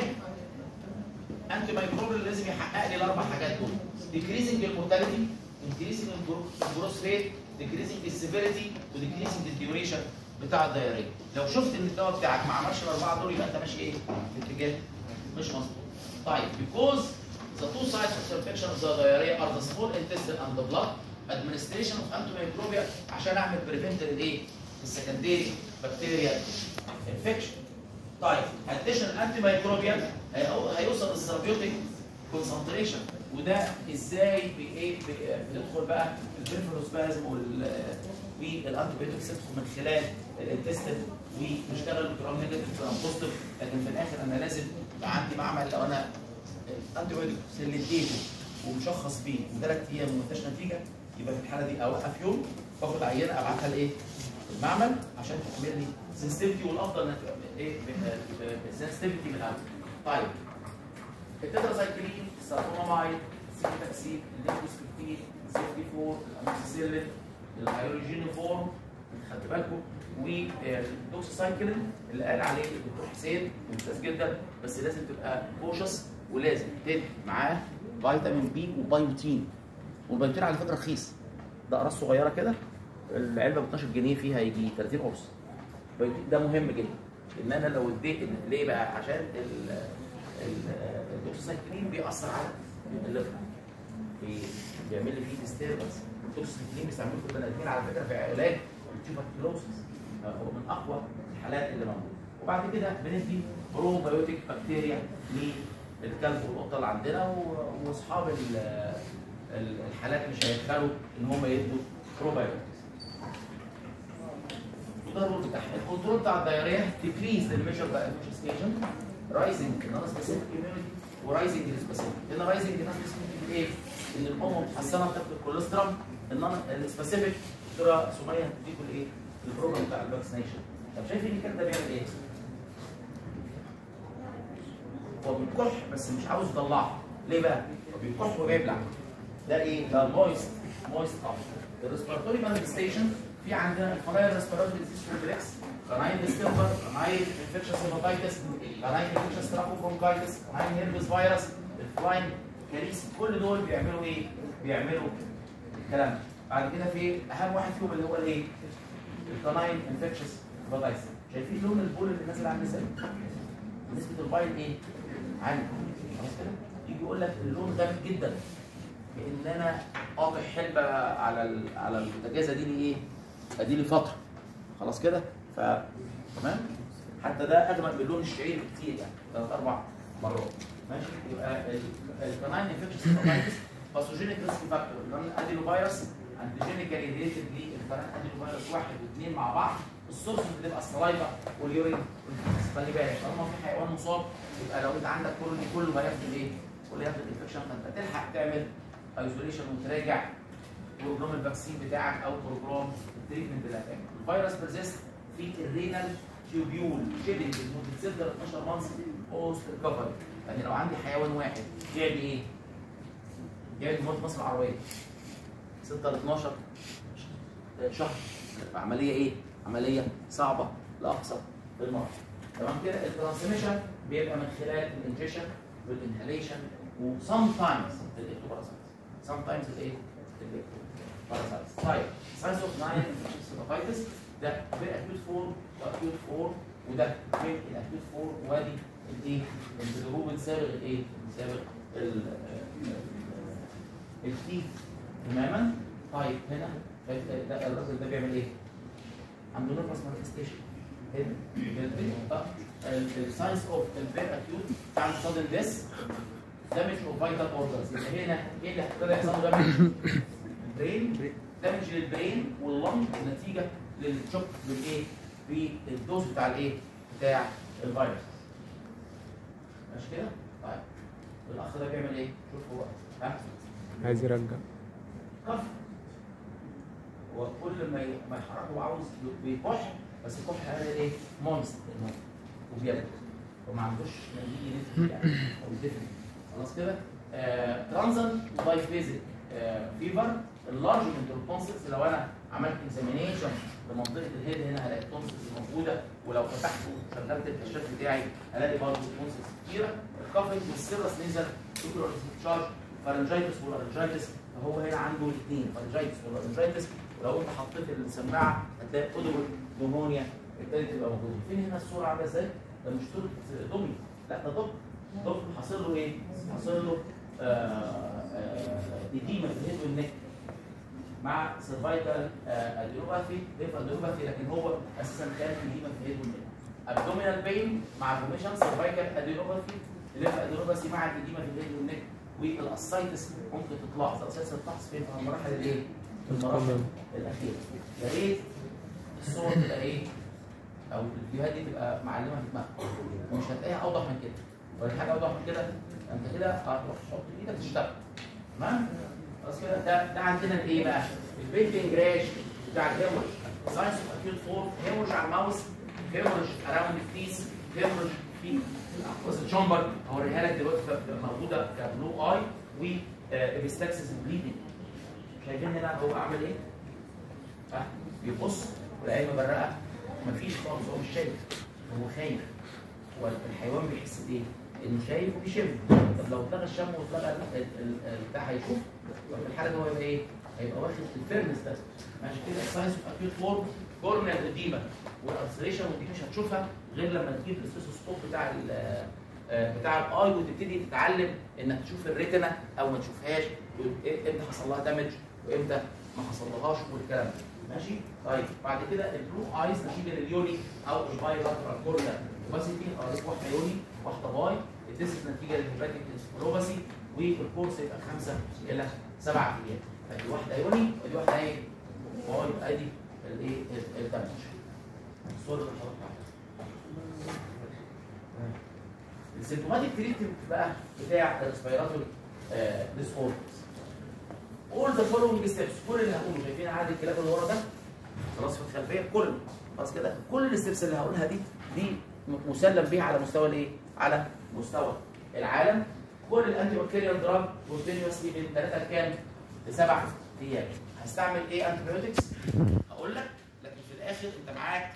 انتي مايكروبيال لازم يحقق لي الاربع حاجات دول decreasing المورتاليتي increasing الجروس ريت decreasing السيفيريتي وديكريسنج الديوريشن بتاع الدايريه لو شفت ان الدواء بتاعك ما عملش الاربعه دول يبقى انت ماشي ايه في اتجاه مش مظبوط طيب because the two sides of infection of the diarrhea are the small intestine and the blood administration of antimicrobial عشان اعمل prevent الايه السكندري بكتيريا انفكشن طيب addition antimicrobial هي- هيوصل الثيرابيوتيك كونسنتريشن وده ازاي بايه ب- بندخل بقى البريفروسبازم وال والانتيبيوتيك سيبسو من خلال الانتستين ونشتغل بجرام نيجاتيف جرام بوزيتيف لكن في الاخر انا لازم يبقى عندي معمل لو انا الانتيبيوتيك سلتيته ومشخص بيه وثلاث ايام وما اداش نتيجه يبقى في الحاله دي اوقف يوم باخد عينه ابعتها لايه؟ المعمل عشان تعمل لي سنسيتيفيتي والافضل انك ايه سنسيتيفيتي من الاول. طيب التتراسايكلين السلفونامايد السيتاكسيد الليمبوسكريبتين السيفتي فور الاموكسيسيلين الهيروجينوفورم خدت بالكم والدوكسيسايكلين اللي قال عليه الدكتور حسين ممتاز جدا بس لازم تبقى كوشس ولازم تدي معاه فيتامين بي وبايوتين والبايوتين على فكره رخيص ده قراص صغيره كده العلبه ب 12 جنيه فيها يجي 30 قرص البايوتين ده مهم جدا ان انا لو اديت ليه بقى عشان ال ال- الدوكسيسايكلين بيأثر على الليفر بي- بيعمل لي فيه ديستربنس الدوكسيسايكلين بيستعملوه في البني ادمين على فكره في علاج التيوبركلوسس هو من اقوى الحالات اللي موجوده وبعد كده بندي بروبيوتيك بكتيريا للكلب والقطه اللي عندنا و- واصحاب ال- ال- الحالات مش هيدخلوا ان هم يدوا بروبيوتيك وده الرول بتاعها الكنترول بتاع الدايريه ديكريز الميجر بقى ستيشن رايزنج نون سبيسيفيك اميونيتي ورايزنج السبيسيفيك هنا رايزنج نون سبيسيفيك ايه؟ ان الام محسنه بتاخد الكوليسترول النون السبيسيفيك دكتوره سميه هتديكوا الايه؟ البروجرام بتاع الفاكسينيشن طب شايفين الكلام ده بيعمل ايه؟ هو بيكح بس مش عاوز يطلعها ليه بقى؟ هو بيكح وبيبلع ده ايه؟ ده مويست مويست اب الريسبيراتوري مانيفستيشن في عندنا الفلاير ريسبيراتوري ديزيز كومبلكس قناين ديستمبر قناين انفكشن هيباتيتس قناين انفكشن سترابوبرونكايتس قناين هيربس فيروس الفلاين كاريس كل دول بيعملوا ايه؟ بيعملوا الكلام ده. بعد كده في اهم واحد فيهم اللي هو الايه؟ القناين انفكشن هيباتيتس شايفين لون البول اللي نازل عامل ازاي؟ نسبة البايل ايه؟ عالية خلاص كده؟ يجي يقول لك اللون غامق جدا بان انا قاطع حلبة على ال- على البوتاجازة دي لي ايه؟ ادي لي فترة خلاص كده؟ ف تمام؟ حتى ده اغمق من لون الشعير بكتير يعني ثلاث اربع مرات ماشي؟ يبقى الكناين انفكشن هيباتيتس باثوجينيك ريسك فاكتور ادينو فيروس انتيجينيكالي ريليتد للكناين ادينو فيروس واحد واثنين مع بعض السورس بتبقى السلايفا واليورين خلي بالك طالما في حيوان مصاب يبقى لو انت عندك كل كله هياخد الايه؟ كله هياخد الانفكشن فانت تلحق تعمل ايزوليشن وتراجع بروجرام الفاكسين بتاعك او بروجرام التريتمنت اللي هتعمله. الفيروس بيرزيست في الرينال تيوبيول شيبنج لمده 6 ل 12 مانث بوست ريكفري يعني لو عندي حيوان واحد يعمل ايه؟ يعمل موت مصر العربيه 6 ل 12 شهر عمليه ايه؟ عمليه صعبه لاقصى المرض تمام كده الترانسميشن بيبقى من خلال الانجيشن والانهاليشن وسام تايمز الاكتوباراسايتس سام تايمز الايه؟ الاكتوباراسايتس طيب ساينس اوف ناين هيباتيتس ده في اكيوت فورم واكيوت فورم وده فين الاكيوت فور وادي الايه البيلروبين سابق الايه سابق ال- التيث تماما طيب هنا شايف ده الراجل ده بيعمل ايه؟ عنده نيرفس مانيفستيشن هنا الساينس اوف الفير اكيوت بتاع سادن ديس دامج اوف فايتال اورجنز يبقى هنا ايه اللي هيبتدي يحصل له دامج؟ البرين دامج للبرين واللنج نتيجه للشوك بالايه؟ بالدوز بتاع الايه؟ بتاع الفيروس ماشي كده؟ طيب الاخ ده بيعمل ايه؟ شوف هو ها؟ عايز يرجع كف هو كل ما ي- ما يحركه وعاوز بيكح بس الكح هذا ايه؟ مونستر وبيبرد وما عندوش منديل ينزل يعني او يدفن خلاص كده؟ ترانزن باي فيزيك فيفر اللارجمنت التونسلز لو انا عملت اكزامينيشن لمنطقه الهيد هنا هلاقي التونسلز موجوده ولو فتحته وشغلت الكشاف بتاعي هلاقي برضه التونسلز كتيره الكافنج والسيرس نزل سوبر تشارج فارنجايتس والارنجايتس فهو هنا عنده الاثنين فارنجايتس والارنجايتس ولو انت حطيت السماعه هتلاقي اودبل نمونيا ابتدت تبقى موجوده فين هنا الصوره عامله ازاي؟ ده مش صوره دمي لا ده طب طب حاصل له ايه؟ حاصل له اديمه في الهيد والنك مع سيرفايكال ادينوباثي ليف ادينوباثي لكن هو اساسا كان اديمه في الهيد والنك ابدومينال بين مع فورميشن سيرفايكال ادينوباثي ليف ادينوباثي مع الاديمه في الهيد والنك والاسايتس ممكن تتلاحظ الاسايتس تتلاحظ فين في المراحل الايه؟ في المراحل الاخيره يا ريت الصور تبقى ايه؟ او الفيديوهات دي تبقى معلمه في دماغك ومش هتلاقيها اوضح من كده ولا حاجه اوضح من كده انت كده هتروح تحط ايدك تشتغل تمام؟ خلاص كده ده ده عندنا الايه بقى؟ البيتنج راش بتاع الهيمورج ساينس اوف اكيوت فور هيمورج على الماوس هيمورج اراوند الفيس هيمورج في الاقواس الشامبر هوريها لك دلوقتي ف- موجوده كبلو اي و ابيستاكسس بليدنج شايفين هنا هو عامل ايه؟ ها بيبص والعين مبرقه مفيش خالص هو مش شايف هو خايف هو الحيوان بيحس بايه؟ انه شايف وبيشم طب لو اتلغى الشم واتلغى ال- ال- ال- بتاع هيشوف طب في الحاله دي هو يبقى ايه؟ هيبقى واخد الفيرنس ده ماشي كده الساينس اوف اكيوت فورم كورنيال اديما والارسليشن ودي مش هتشوفها غير لما تجيب الاستيثوسكوب بتاع ال- آه، بتاع الاي وتبتدي تتعلم انك تشوف الريتنا او ما تشوفهاش وإيه- امتى حصل لها دامج وامتى ما حصلهاش والكلام ده ماشي طيب بعد كده البلو ايز نتيجه لليوني او البايلاترال كورنر اوباسيتي او واحده يوني واحده باي الديسك نتيجه للهيباتيك انسفلوباسي والكورس يبقى خمسه الى سبعه ايام ادي واحده يوني ادي واحده ايه باي ادي الايه الدمج الصوره اللي حضرتك السيمتوماتيك تريتمنت بقى بتاع الريسبيراتوري ديس اوردرز اول ذا فولوينج ستيبس كل اللي هقوله شايفين عدد الكلام اللي ورا ده خلاص في الخلفيه كله خلاص كده كل الستبس اللي هقولها دي دي م- مسلم بيها على مستوى الايه؟ على مستوى العالم كل الانتي بكتيريال دراج كونتينيوسلي من 3 لكام؟ لسبع ايام هستعمل ايه انتي بايوتكس؟ هقول لك لكن في الاخر انت معاك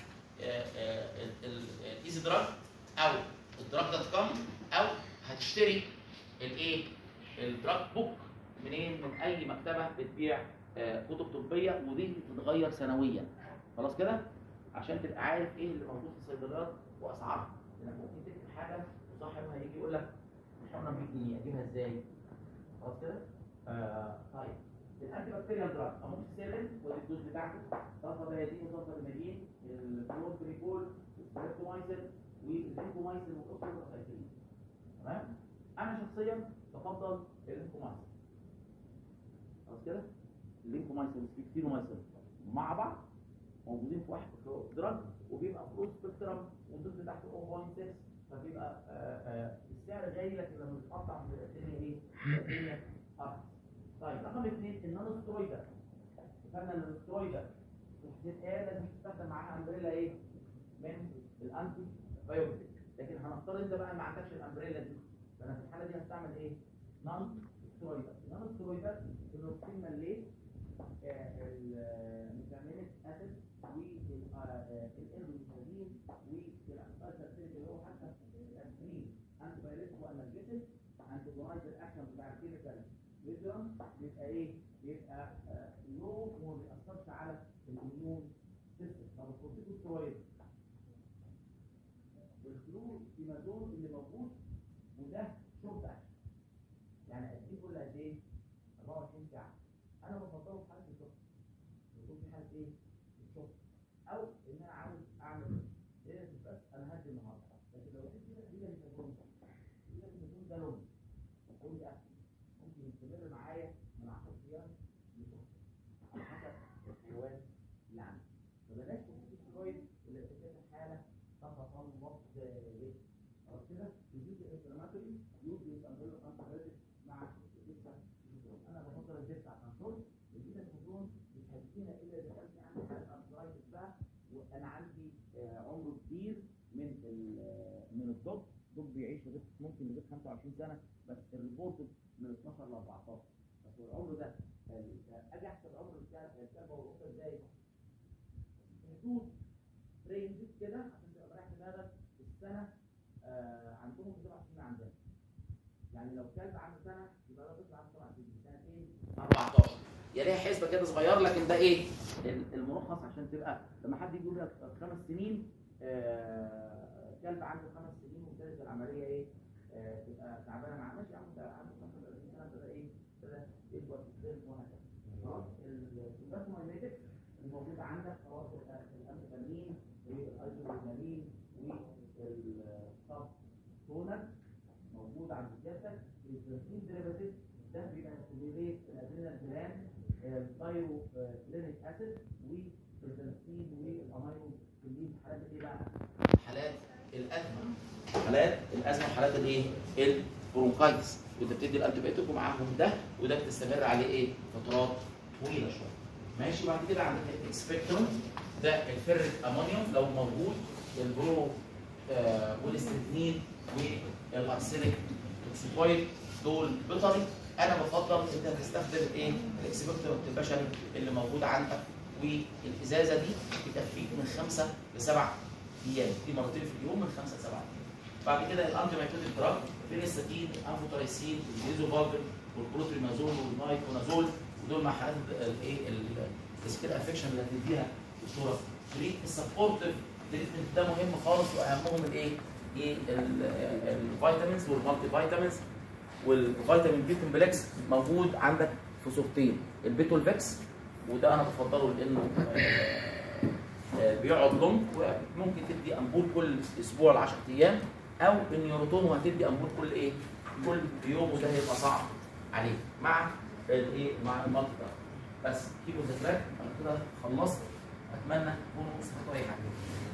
الايزي دراج او الدراج دوت كوم او هتشتري الايه؟ الدراج بوك منين؟ من اي مكتبه بتبيع آه، كتب طبيه ودي بتتغير سنويا خلاص كده؟ عشان تبقى عارف ايه اللي موجود في الصيدليات واسعارها لانك ممكن تكتب حاجه وصاحبها هيجي يقول لك الحقنه ب 100 جنيه اجيبها ازاي؟ خلاص كده؟ آه طيب الانتي بكتيريال دراج اموكسيسيلين ودي الدوز بتاعته طاقه بيادين وطاقه المدين الكلوربريكول والستريبتومايسين والزنكومايسين والاوكسيدوسايكلين تمام؟ انا شخصيا بفضل اللينكومايسين خلاص كده؟ اللينكومايسين والسبيكتينومايسين مع بعض موجودين في واحد في دراج وبيبقى فول سبيكترم والدوز بتاعته 0.6 فبيبقى آه، آه، السعر غالي لكن لما بيتقطع بيبقى الدنيا ايه؟ بيبقى الدنيا ارخص. طيب رقم اثنين النانو سترويدا اتفقنا ان السترويدا بتتقال لازم تستخدم معاها امبريلا ايه؟ من الانتي بايوتيك لكن هنفترض انت بقى ما عندكش الامبريلا دي فانا في الحاله دي هستعمل ايه؟ نان سترويدا النانو سترويدا الروكسين مليت الميثامينيك اسيد والانروميثازين والانتي اللي هو حتى الانسولين انتي بايريتك وانالجيتك انتي جونايزر اكشن بتاع الكيميكال فيجن بيبقى ايه؟ بيبقى لو وما بيأثرش على الاميون سيستم طب الكورتيكوسترويد التيمازون اللي موجود وده شورت اكشن يعني اديه كل قد ايه 24 ساعه انا بفضله في حاله الشغل يكون في حاله ايه الشغل او ان انا عاوز اعمل ايه بس انا هدي النهارده لكن لو لقيت كده دي التيمازون دي التيمازون ده لون لون ده ممكن يستمر معايا من 10 ايام لشهر على حسب الحيوان اللي عندي فبلاش تحط ستيرويد اللي بتبقى حاله تتصلب ايه خلاص كده يزيد الانفلاماتوري يوجد الامبولو انتيبيوتيك مع الديستا انا بفضل الديستا كنترول الديستا كنترول مش هتدينا الا اذا كان في عندي حاله ارثرايتس بقى وانا عندي آه، عمره كبير من ال- من الدب الدب بيعيش لغايه ممكن لغايه 25 سنه بس الريبورتد من 12 ل 14 بس العمر ده ال- اجي احسب العمر بتاع الكلب والقطه ازاي؟ حدود رينجز كده عشان تبقى مريح دماغك السنه آه عندهم سبع سنين عندنا يعني لو كلب عنده سنه يبقى ده طفل عنده سبع سنين سنتين 14 يا ليها حسبه كده صغيره لكن ده ايه ال- الملخص عشان تبقى لما حد يقول لك خمس سنين آه كلب عنده خمس سنين وابتدت العمليه ايه آه تبقى تعبانه معاه ماشي يا عم ده عنده 35 سنه ابتدى ايه ابتدى يكبر في السن وهكذا خلاص الباسموميتك الموجوده عندك خلاص الامفيتامين والايزوبرمالين والصب تونر موجود عند سيادتك البروتين ديريفاتيف ده بيبقى ستيميوليت الادرينال جلاند الثايرو كلينيك اسيد والبنسين والامينو كلين حالات ايه بقى؟ حالات الازمه حالات الازمه وحالات الايه؟ البرونكايتس وانت بتدي الانتيبيوتيك ومعاهم ده وده بتستمر عليه ايه؟ فترات طويله شويه ماشي بعد كده عندك السبيكتروم ده الفيريك امونيوم لو موجود البرو آه والاستريتنين والارسينيك توكسيكويد دول بيطري انا بفضل انت تستخدم ايه الاكسبكتروم البشري اللي موجود عندك والازازه دي بتكفيك من خمسه لسبع ايام دي مرتين في اليوم من خمسه لسبع ايام بعد كده الانتي مايكوتيك دراج فينستاتين انفوترايسين الديزوفالفين والبروتريمازول والمايكونازول ودول مع حالات الايه السكيل افكشن اللي هتديها بصوره تريد السبورتيف تريتمنت ده مهم خالص واهمهم الايه؟ ايه ال- الفيتامينز والمالتي فيتامينز والفيتامين بي كومبلكس موجود عندك في صورتين البيتولفيكس وده انا بفضله لانه آه، آه، بيقعد لونج وممكن تدي امبول كل اسبوع ل 10 ايام او النيوروتون وهتدي امبول كل ايه؟ كل يوم وده هيبقى صعب عليك مع الايه؟ مع المالتي فيتامين. بس كيبوا ذكرك انا كده خلصت اتمنى تكونوا استفدتوا اي حاجه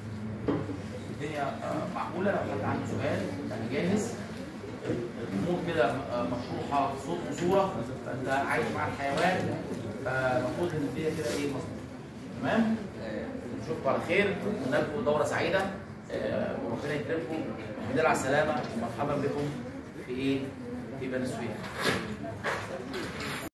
الدنيا آه، معقوله لو حد عنده سؤال انا جاهز الامور كده آه، مشروحه صوت وصوره فانت عايش مع الحيوان فالمفروض ان الدنيا كده ايه مظبوطه تمام نشوفكم على خير ونلقوا دوره سعيده آه، وربنا يكرمكم الحمد لله على السلامه ومرحبا بكم في ايه في بني سويف